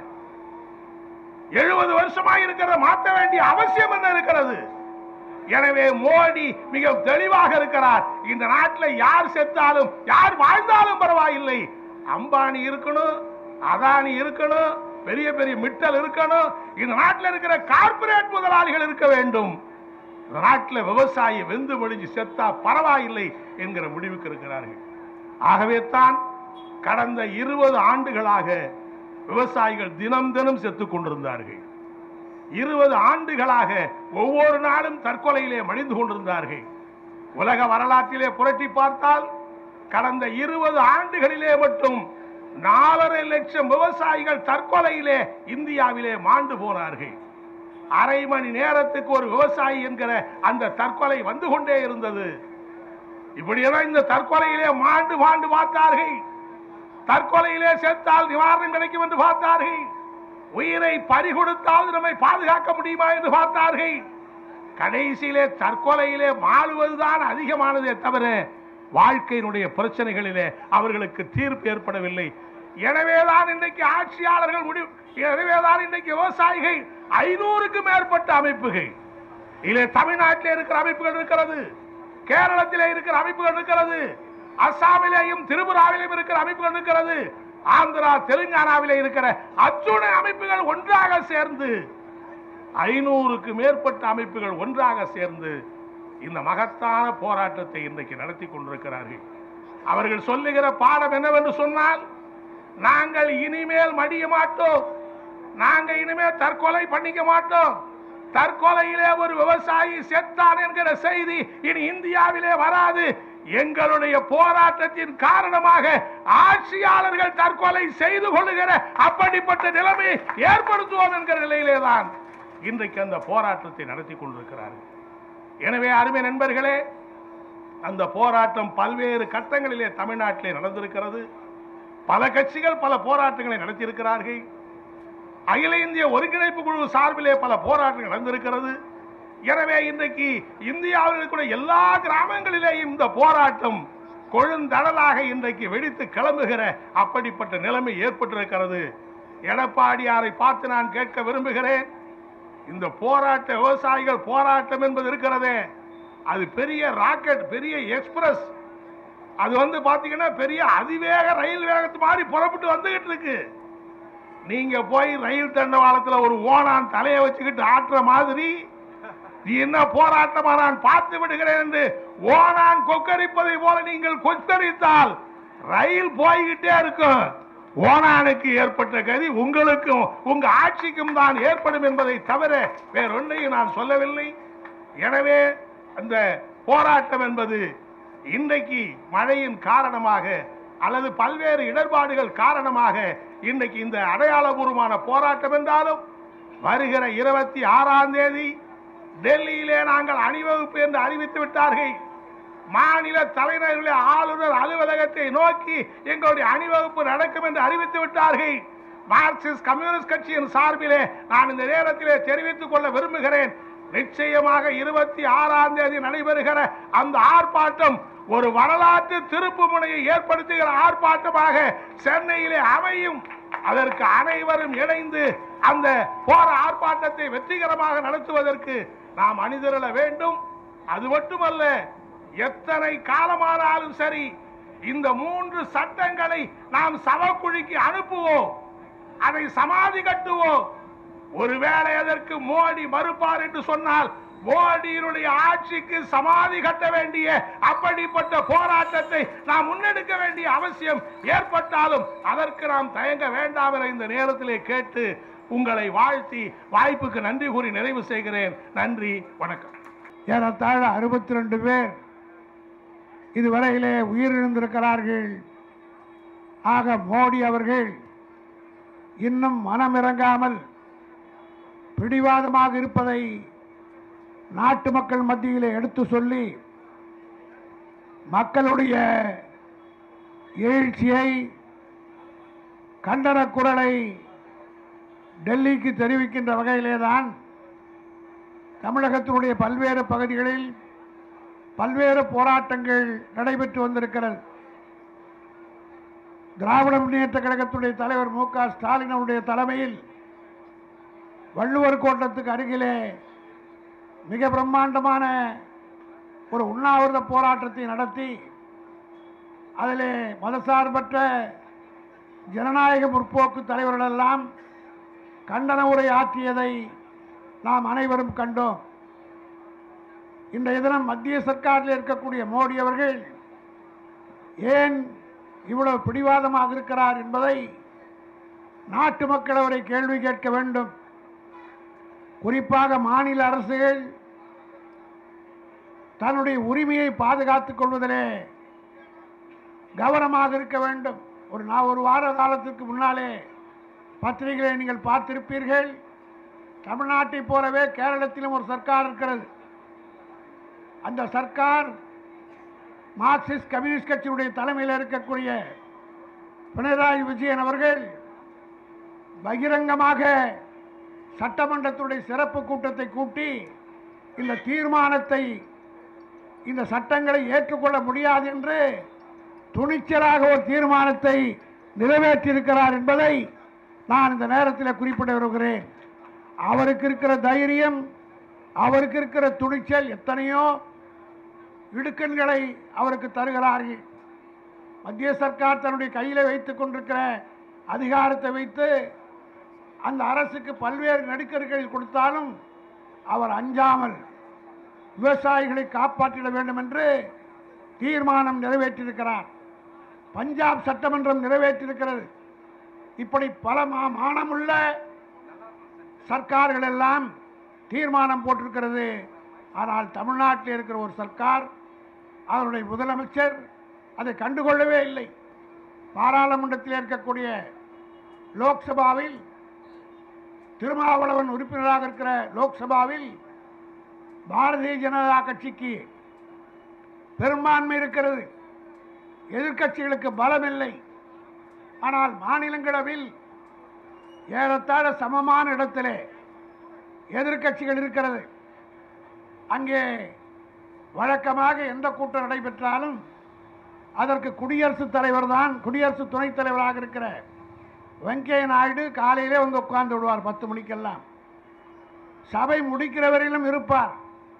எழுபது வருஷமா இருக்கிறத மாற்ற வேண்டிய அவசியம் என்ன இருக்கிறது எனவே மோடி மிக தெளிவாக இருக்கிறார் இந்த நாட்டில் யார் செத்தாலும் யார் வாழ்ந்தாலும் பரவாயில்லை அம்பானி இருக்கணும் அதானி இருக்கணும் பெரிய பெரிய மிட்டல் இருக்கணும் இந்த நாட்டில் இருக்கிற கார்ப்பரேட் முதலாளிகள் இருக்க வேண்டும் இந்த நாட்டில் விவசாயி வெந்து மொழிஞ்சு செத்தா பரவாயில்லை என்கிற முடிவுக்கு இருக்கிறார்கள் ஆகவே தான் கடந்த இருபது ஆண்டுகளாக விவசாயிகள் தினம் தினம் செத்துக் கொண்டிருந்தார்கள் இருபது ஆண்டுகளாக ஒவ்வொரு நாளும் தற்கொலையிலே மடிந்து கொண்டிருந்தார்கள் உலக வரலாற்றிலே புரட்டி பார்த்தால் கடந்த இருபது ஆண்டுகளிலே மட்டும் நாலரை லட்சம் விவசாயிகள் தற்கொலையிலே இந்தியாவிலே மாண்டு போனார்கள் அரை மணி நேரத்துக்கு ஒரு விவசாயி என்கிற அந்த தற்கொலை வந்து கொண்டே இருந்தது இப்படியெல்லாம் இந்த தற்கொலையிலே மாண்டு மாண்டு பார்த்தார்கள் தற்கொலையிலே செத்தால் நிவாரணம் கிடைக்கும் என்று பார்த்தார்கள் உயிரை பறிகொடுத்தாவது நம்மை பாதுகாக்க முடியுமா என்று பார்த்தார்கள் கடைசியிலே தற்கொலையிலே மாளுவதுதான் அதிகமானதே தவிர வாழ்க்கையினுடைய பிரச்சனைகளிலே அவர்களுக்கு தீர்ப்பு ஏற்படவில்லை எனவேதான் இன்றைக்கு ஆட்சியாளர்கள் முடிவு எனவேதான் இன்றைக்கு விவசாயிகள் ஐநூறுக்கும் மேற்பட்ட அமைப்புகள் இதிலே தமிழ்நாட்டிலே இருக்கிற அமைப்புகள் இருக்கிறது கேரளத்திலே இருக்கிற அமைப்புகள் இருக்கிறது அஸ்ஸாமிலேயும் திரிபுராவிலேயும் இருக்கிற அமைப்புகள் இருக்கிறது ஆந்திரா தெலுங்கானாவிலே இருக்கிற அத்துணை அமைப்புகள் ஒன்றாக சேர்ந்து ஐநூறுக்கு மேற்பட்ட அமைப்புகள் ஒன்றாக சேர்ந்து இந்த மகத்தான போராட்டத்தை இன்றைக்கு நடத்தி கொண்டிருக்கிறார்கள் அவர்கள் சொல்லுகிற பாடம் என்னவென்று சொன்னால் நாங்கள் இனிமேல் மடிய மாட்டோம் நாங்க இனிமேல் தற்கொலை பண்ணிக்க மாட்டோம் தற்கொலையிலே ஒரு விவசாயி செத்தான் என்கிற செய்தி இனி இந்தியாவிலே வராது எங்களுடைய போராட்டத்தின் காரணமாக ஆட்சியாளர்கள் தற்கொலை செய்து கொள்ளுகிற அப்படிப்பட்ட நிலைமையை ஏற்படுத்துவோம் என்கிற நிலையிலே தான் இன்றைக்கு அந்த போராட்டத்தை நடத்தி கொண்டிருக்கிறார்கள் எனவே அருமை நண்பர்களே அந்த போராட்டம் பல்வேறு கட்டங்களிலே தமிழ்நாட்டிலே நடந்திருக்கிறது பல கட்சிகள் பல போராட்டங்களை நடத்தியிருக்கிறார்கள் அகில இந்திய ஒருங்கிணைப்பு குழு சார்பிலே பல போராட்டங்கள் நடந்திருக்கிறது எனவே இன்றைக்கு இந்தியாவில் இருக்கிற எல்லா கிராமங்களிலேயும் இந்த போராட்டம் கொழுந்தடலாக இன்றைக்கு வெடித்து கிளம்புகிற அப்படிப்பட்ட நிலைமை ஏற்பட்டிருக்கிறது எடப்பாடியாரை பார்த்து நான் கேட்க விரும்புகிறேன் இந்த போராட்ட விவசாயிகள் போராட்டம் என்பது இருக்கிறதே அது பெரிய ராக்கெட் பெரிய எக்ஸ்பிரஸ் அது வந்து பாத்தீங்கன்னா பெரிய அதிவேக ரயில் வேகத்து மாதிரி புறப்பட்டு வந்துகிட்டு இருக்கு நீங்க போய் ரயில் தண்டவாளத்துல ஒரு ஓனான் தலையை வச்சுக்கிட்டு ஆட்டுற மாதிரி நீ என்ன போராட்டமா நான் பார்த்து விடுகிறேன் என்று ஓனான் கொக்கரிப்பதை போல நீங்கள் கொக்கரித்தால் ரயில் போய்கிட்டே இருக்கும் ஓனானுக்கு ஏற்பட்ட கதி உங்களுக்கும் உங்க ஆட்சிக்கும் தான் ஏற்படும் என்பதை தவிர வேறொன்றையும் நான் சொல்லவில்லை எனவே அந்த போராட்டம் என்பது இன்றைக்கு மழையின் காரணமாக அல்லது பல்வேறு இடர்பாடுகள் காரணமாக இன்றைக்கு இந்த அடையாளபூர்வமான போராட்டம் என்றாலும் வருகிற இருபத்தி ஆறாம் தேதி டெல்லியிலே நாங்கள் அணிவகுப்பு என்று அறிவித்து விட்டார்கள் மாநில தலைநகரிலே ஆளுநர் அலுவலகத்தை நோக்கி எங்களுடைய அணிவகுப்பு நடக்கும் என்று அறிவித்து விட்டார்கள் மார்க்சிஸ்ட் கம்யூனிஸ்ட் கட்சியின் சார்பிலே நான் இந்த நேரத்திலே தெரிவித்துக் கொள்ள விரும்புகிறேன் நிச்சயமாக இருபத்தி ஆறாம் தேதி நடைபெறுகிற அந்த ஆர்ப்பாட்டம் ஒரு வரலாற்று திருப்பு முனையை ஏற்படுத்துகிற ஆர்ப்பாட்டமாக சென்னையிலே அமையும் அதற்கு அனைவரும் இணைந்து அந்த போர ஆர்ப்பாட்டத்தை வெற்றிகரமாக நடத்துவதற்கு நாம் அணிதிரள வேண்டும் அது மட்டுமல்ல எத்தனை காலமானாலும் சரி இந்த மூன்று சட்டங்களை நாம் சவக்குழிக்கு அனுப்புவோம் அதை சமாதி கட்டுவோம் ஒருவேளை அதற்கு மோடி மறுப்பார் என்று சொன்னால் மோடியினுடைய ஆட்சிக்கு சமாதி கட்ட வேண்டிய அப்படிப்பட்ட போராட்டத்தை நாம் முன்னெடுக்க வேண்டிய அவசியம் ஏற்பட்டாலும் அதற்கு நாம் தயங்க வேண்டாம் என இந்த நேரத்திலே கேட்டு உங்களை வாழ்த்தி வாய்ப்புக்கு நன்றி கூறி நிறைவு செய்கிறேன் நன்றி வணக்கம் ஏறத்தாழ அறுபத்தி ரெண்டு பேர் இதுவரையிலே உயிரிழந்திருக்கிறார்கள் ஆக மோடி அவர்கள் இன்னும் மனமிறங்காமல் பிடிவாதமாக இருப்பதை நாட்டு மக்கள் மத்தியிலே எடுத்து சொல்லி மக்களுடைய எழுச்சியை கண்டன குரலை டெல்லிக்கு தெரிவிக்கின்ற வகையிலே தான் தமிழகத்தினுடைய பல்வேறு பகுதிகளில் பல்வேறு போராட்டங்கள் நடைபெற்று வந்திருக்கிறது திராவிட முன்னேற்ற கழகத்துடைய தலைவர் மு க ஸ்டாலின் அவருடைய தலைமையில் வள்ளுவர் கோட்டத்துக்கு அருகிலே மிக பிரம்மாண்டமான ஒரு உண்ணாவிரத போராட்டத்தை நடத்தி அதிலே மதசார்பற்ற ஜனநாயக முற்போக்கு தலைவர்களெல்லாம் கண்டன உரை ஆற்றியதை நாம் அனைவரும் கண்டோம் இன்றைய தினம் மத்திய சர்க்காரில் இருக்கக்கூடிய மோடி அவர்கள் ஏன் இவ்வளவு பிடிவாதமாக இருக்கிறார் என்பதை நாட்டு மக்கள் அவரை கேள்வி கேட்க வேண்டும் குறிப்பாக மாநில அரசுகள் தன்னுடைய உரிமையை பாதுகாத்துக் கொள்வதிலே கவனமாக இருக்க வேண்டும் ஒரு நான் ஒரு வார காலத்திற்கு முன்னாலே பத்திரிகைகளை நீங்கள் பார்த்திருப்பீர்கள் தமிழ்நாட்டைப் போலவே கேரளத்திலும் ஒரு சர்க்கார் இருக்கிறது அந்த சர்க்கார் மார்க்சிஸ்ட் கம்யூனிஸ்ட் கட்சியினுடைய தலைமையில் இருக்கக்கூடிய பினராயி விஜயன் அவர்கள் பகிரங்கமாக சட்டமன்றத்துடைய சிறப்பு கூட்டத்தை கூட்டி இந்த தீர்மானத்தை இந்த சட்டங்களை ஏற்றுக்கொள்ள முடியாது என்று துணிச்சலாக ஒரு தீர்மானத்தை நிறைவேற்றியிருக்கிறார் என்பதை நான் இந்த நேரத்தில் குறிப்பிட விரும்புகிறேன் அவருக்கு இருக்கிற தைரியம் அவருக்கு இருக்கிற துணிச்சல் எத்தனையோ இடுக்கண்களை அவருக்கு தருகிறார்கள் மத்திய சர்க்கார் தன்னுடைய கையில் வைத்துக் கொண்டிருக்கிற அதிகாரத்தை வைத்து அந்த அரசுக்கு பல்வேறு நெருக்கடிகள் கொடுத்தாலும் அவர் அஞ்சாமல் விவசாயிகளை காப்பாற்றிட வேண்டும் என்று தீர்மானம் நிறைவேற்றியிருக்கிறார் பஞ்சாப் சட்டமன்றம் நிறைவேற்றியிருக்கிறது இப்படி பல மா- மானமுள்ள சர்க்கார்கள் எல்லாம் தீர்மானம் போட்டிருக்கிறது ஆனால் தமிழ்நாட்டில் இருக்கிற ஒரு சர்க்கார் அதனுடைய முதலமைச்சர் அதை கண்டுகொள்ளவே இல்லை பாராளுமன்றத்தில் இருக்கக்கூடிய லோக்சபாவில் திருமாவளவன் உறுப்பினராக இருக்கிற லோக்சபாவில் பாரதிய ஜனதா கட்சிக்கு பெரும்பான்மை இருக்கிறது எதிர்க்கட்சிகளுக்கு பலம் இல்லை ஆனால் மாநிலங்களவில் ஏறத்தாழ சமமான இடத்திலே எதிர்க்கட்சிகள் இருக்கிறது அங்கே வழக்கமாக எந்த கூட்டம் நடைபெற்றாலும் அதற்கு குடியரசுத் தலைவர் தான் குடியரசு துணைத் தலைவராக இருக்கிற வெங்கைய நாயுடு காலையிலே வந்து உட்கார்ந்து விடுவார் பத்து மணிக்கெல்லாம் சபை முடிக்கிற வரையிலும் இருப்பார்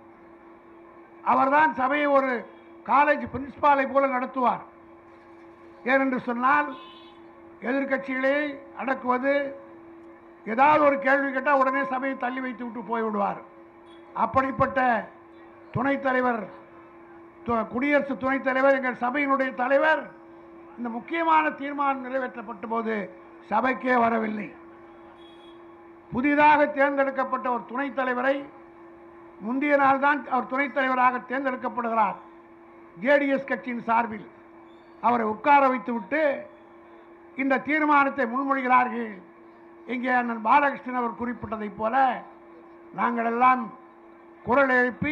அவர்தான் சபையை ஒரு காலேஜ் பிரின்சிபாலை போல நடத்துவார் ஏனென்று சொன்னால் எதிர்க்கட்சிகளை அடக்குவது ஏதாவது ஒரு கேள்வி கேட்டால் உடனே சபையை தள்ளி வைத்து விட்டு போய்விடுவார் அப்படிப்பட்ட துணைத் தலைவர் து- குடியரசு துணைத் தலைவர் எங்கள் சபையினுடைய தலைவர் இந்த முக்கியமான தீர்மானம் நிறைவேற்றப்பட்ட போது சபைக்கே வரவில்லை புதிதாக தேர்ந்தெடுக்கப்பட்ட ஒரு துணைத் தலைவரை முந்தைய நாள் தான் அவர் துணைத் தலைவராக தேர்ந்தெடுக்கப்படுகிறார் ஜேடிஎஸ் கட்சியின் சார்பில் அவரை உட்கார வைத்துவிட்டு இந்த தீர்மானத்தை முன்மொழிகிறார்கள் இங்கே அண்ணன் பாலகிருஷ்ணன் அவர் குறிப்பிட்டதைப் போல நாங்கள் எல்லாம் குரல் எழுப்பி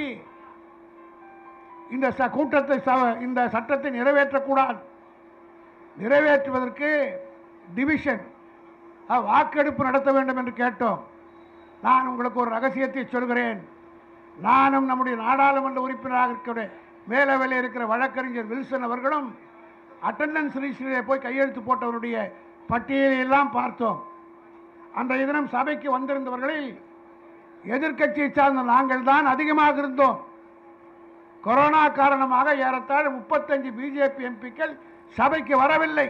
இந்த ச- கூட்டத்தை ச- இந்த சட்டத்தை நிறைவேற்றக்கூடாது நிறைவேற்றுவதற்கு டிவிஷன் அஹ், வாக்கெடுப்பு நடத்த வேண்டும் என்று கேட்டோம் நான் உங்களுக்கு ஒரு ரகசியத்தை சொல்கிறேன் நானும் நம்முடைய நாடாளுமன்ற உறுப்பினராக இருக்கிற மேலவையில் இருக்கிற வழக்கறிஞர் வில்சன் அவர்களும் அட்டண்டன்ஸ் ரிஜிஸ்டரிலே போய் கையெழுத்து போட்டவருடைய பட்டியலை எல்லாம் பார்த்தோம் அன்றைய தினம் சபைக்கு வந்திருந்தவர்களில் எதிர்க்கட்சியை சார்ந்த நாங்கள் தான் அதிகமாக இருந்தோம் கொரோனா காரணமாக ஏறத்தாழ முப்பத்தஞ்சு பிஜேபி எம்பிக்கள் சபைக்கு வரவில்லை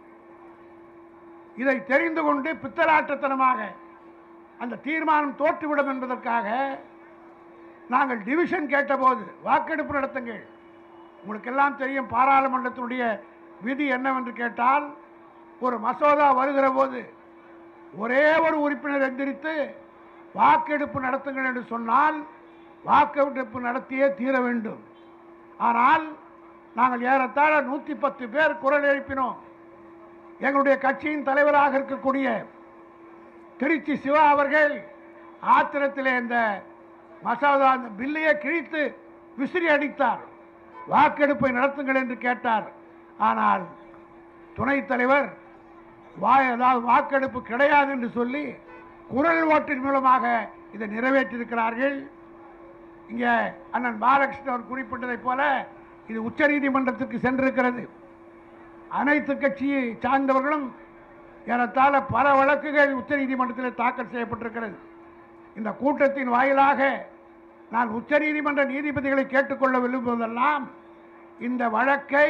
இதை தெரிந்து கொண்டு பித்தலாட்டத்தனமாக அந்த தீர்மானம் தோற்றுவிடும் என்பதற்காக நாங்கள் டிவிஷன் கேட்டபோது வாக்கெடுப்பு நடத்துங்கள் உங்களுக்கெல்லாம் தெரியும் பாராளுமன்றத்தினுடைய விதி என்னவென்று கேட்டால் ஒரு மசோதா வருகிற போது ஒரே ஒரு உறுப்பினர் எந்திரித்து வாக்கெடுப்பு நடத்துங்கள் என்று சொன்னால் வாக்கெடுப்பு நடத்தியே தீர வேண்டும் ஆனால் நாங்கள் ஏறத்தாழ நூற்றி பத்து பேர் குரல் எழுப்பினோம் எங்களுடைய கட்சியின் தலைவராக இருக்கக்கூடிய திருச்சி சிவா அவர்கள் ஆத்திரத்திலே இந்த மசோதா அந்த பில்லையே கிழித்து விசிறி அடித்தார் வாக்கெடுப்பை நடத்துங்கள் என்று கேட்டார் ஆனால் துணைத் தலைவர் வாய் அதாவது வாக்கெடுப்பு கிடையாது என்று சொல்லி குரல் ஓட்டின் மூலமாக இதை நிறைவேற்றியிருக்கிறார்கள் இங்கே அண்ணன் பாலகிருஷ்ணன் அவர் குறிப்பிட்டதைப் போல இது உச்சநீதிமன்றத்திற்கு சென்றிருக்கிறது அனைத்து கட்சியை சார்ந்தவர்களும் ஏறத்தாழ பல வழக்குகள் உச்சநீதிமன்றத்தில் தாக்கல் செய்யப்பட்டிருக்கிறது இந்த கூட்டத்தின் வாயிலாக நான் உச்சநீதிமன்ற நீதிபதிகளை கேட்டுக்கொள்ள விரும்புவதெல்லாம் இந்த வழக்கை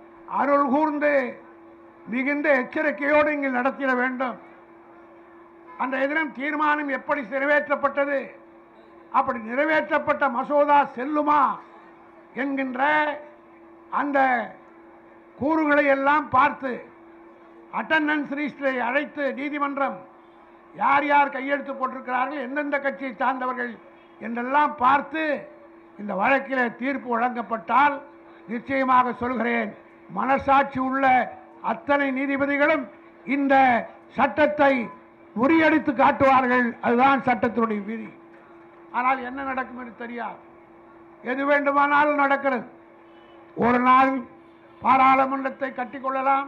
அருள் கூர்ந்து மிகுந்த எச்சரிக்கையோடு இங்கு நடத்திட வேண்டும் அன்றைய தினம் தீர்மானம் எப்படி நிறைவேற்றப்பட்டது அப்படி நிறைவேற்றப்பட்ட மசோதா செல்லுமா என்கின்ற அந்த கூறுகளை எல்லாம் பார்த்து அட்டண்டன்ஸ் ரிஜிஸ்டரை அழைத்து நீதிமன்றம் யார் யார் கையெழுத்து போட்டிருக்கிறார்கள் எந்தெந்த கட்சியை சார்ந்தவர்கள் என்றெல்லாம் பார்த்து இந்த வழக்கிலே தீர்ப்பு வழங்கப்பட்டால் நிச்சயமாக சொல்கிறேன் மனசாட்சி உள்ள அத்தனை நீதிபதிகளும் இந்த சட்டத்தை முறியடித்து காட்டுவார்கள் அதுதான் சட்டத்தினுடைய விதி ஆனால் என்ன நடக்கும் என்று தெரியாது எது வேண்டுமானாலும் நடக்கிறது ஒரு நாள் பாராளுமன்றத்தை கட்டிக்கொள்ளலாம்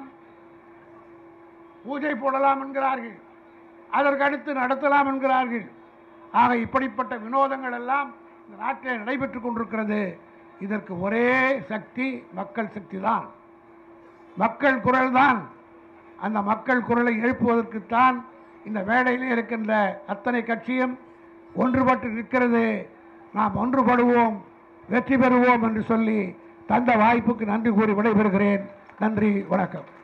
பூஜை போடலாம் என்கிறார்கள் அதற்கு அடுத்து நடத்தலாம் என்கிறார்கள் ஆக இப்படிப்பட்ட வினோதங்கள் எல்லாம் இந்த நாட்டில் நடைபெற்றுக் கொண்டிருக்கிறது இதற்கு ஒரே சக்தி மக்கள் சக்தி தான் மக்கள் குரல் தான் அந்த மக்கள் குரலை எழுப்புவதற்குத்தான் இந்த வேலையில் இருக்கின்ற அத்தனை கட்சியும் ஒன்றுபட்டு நிற்கிறது நாம் ஒன்றுபடுவோம் வெற்றி பெறுவோம் என்று சொல்லி தந்த வாய்ப்புக்கு நன்றி கூறி விடைபெறுகிறேன் நன்றி வணக்கம்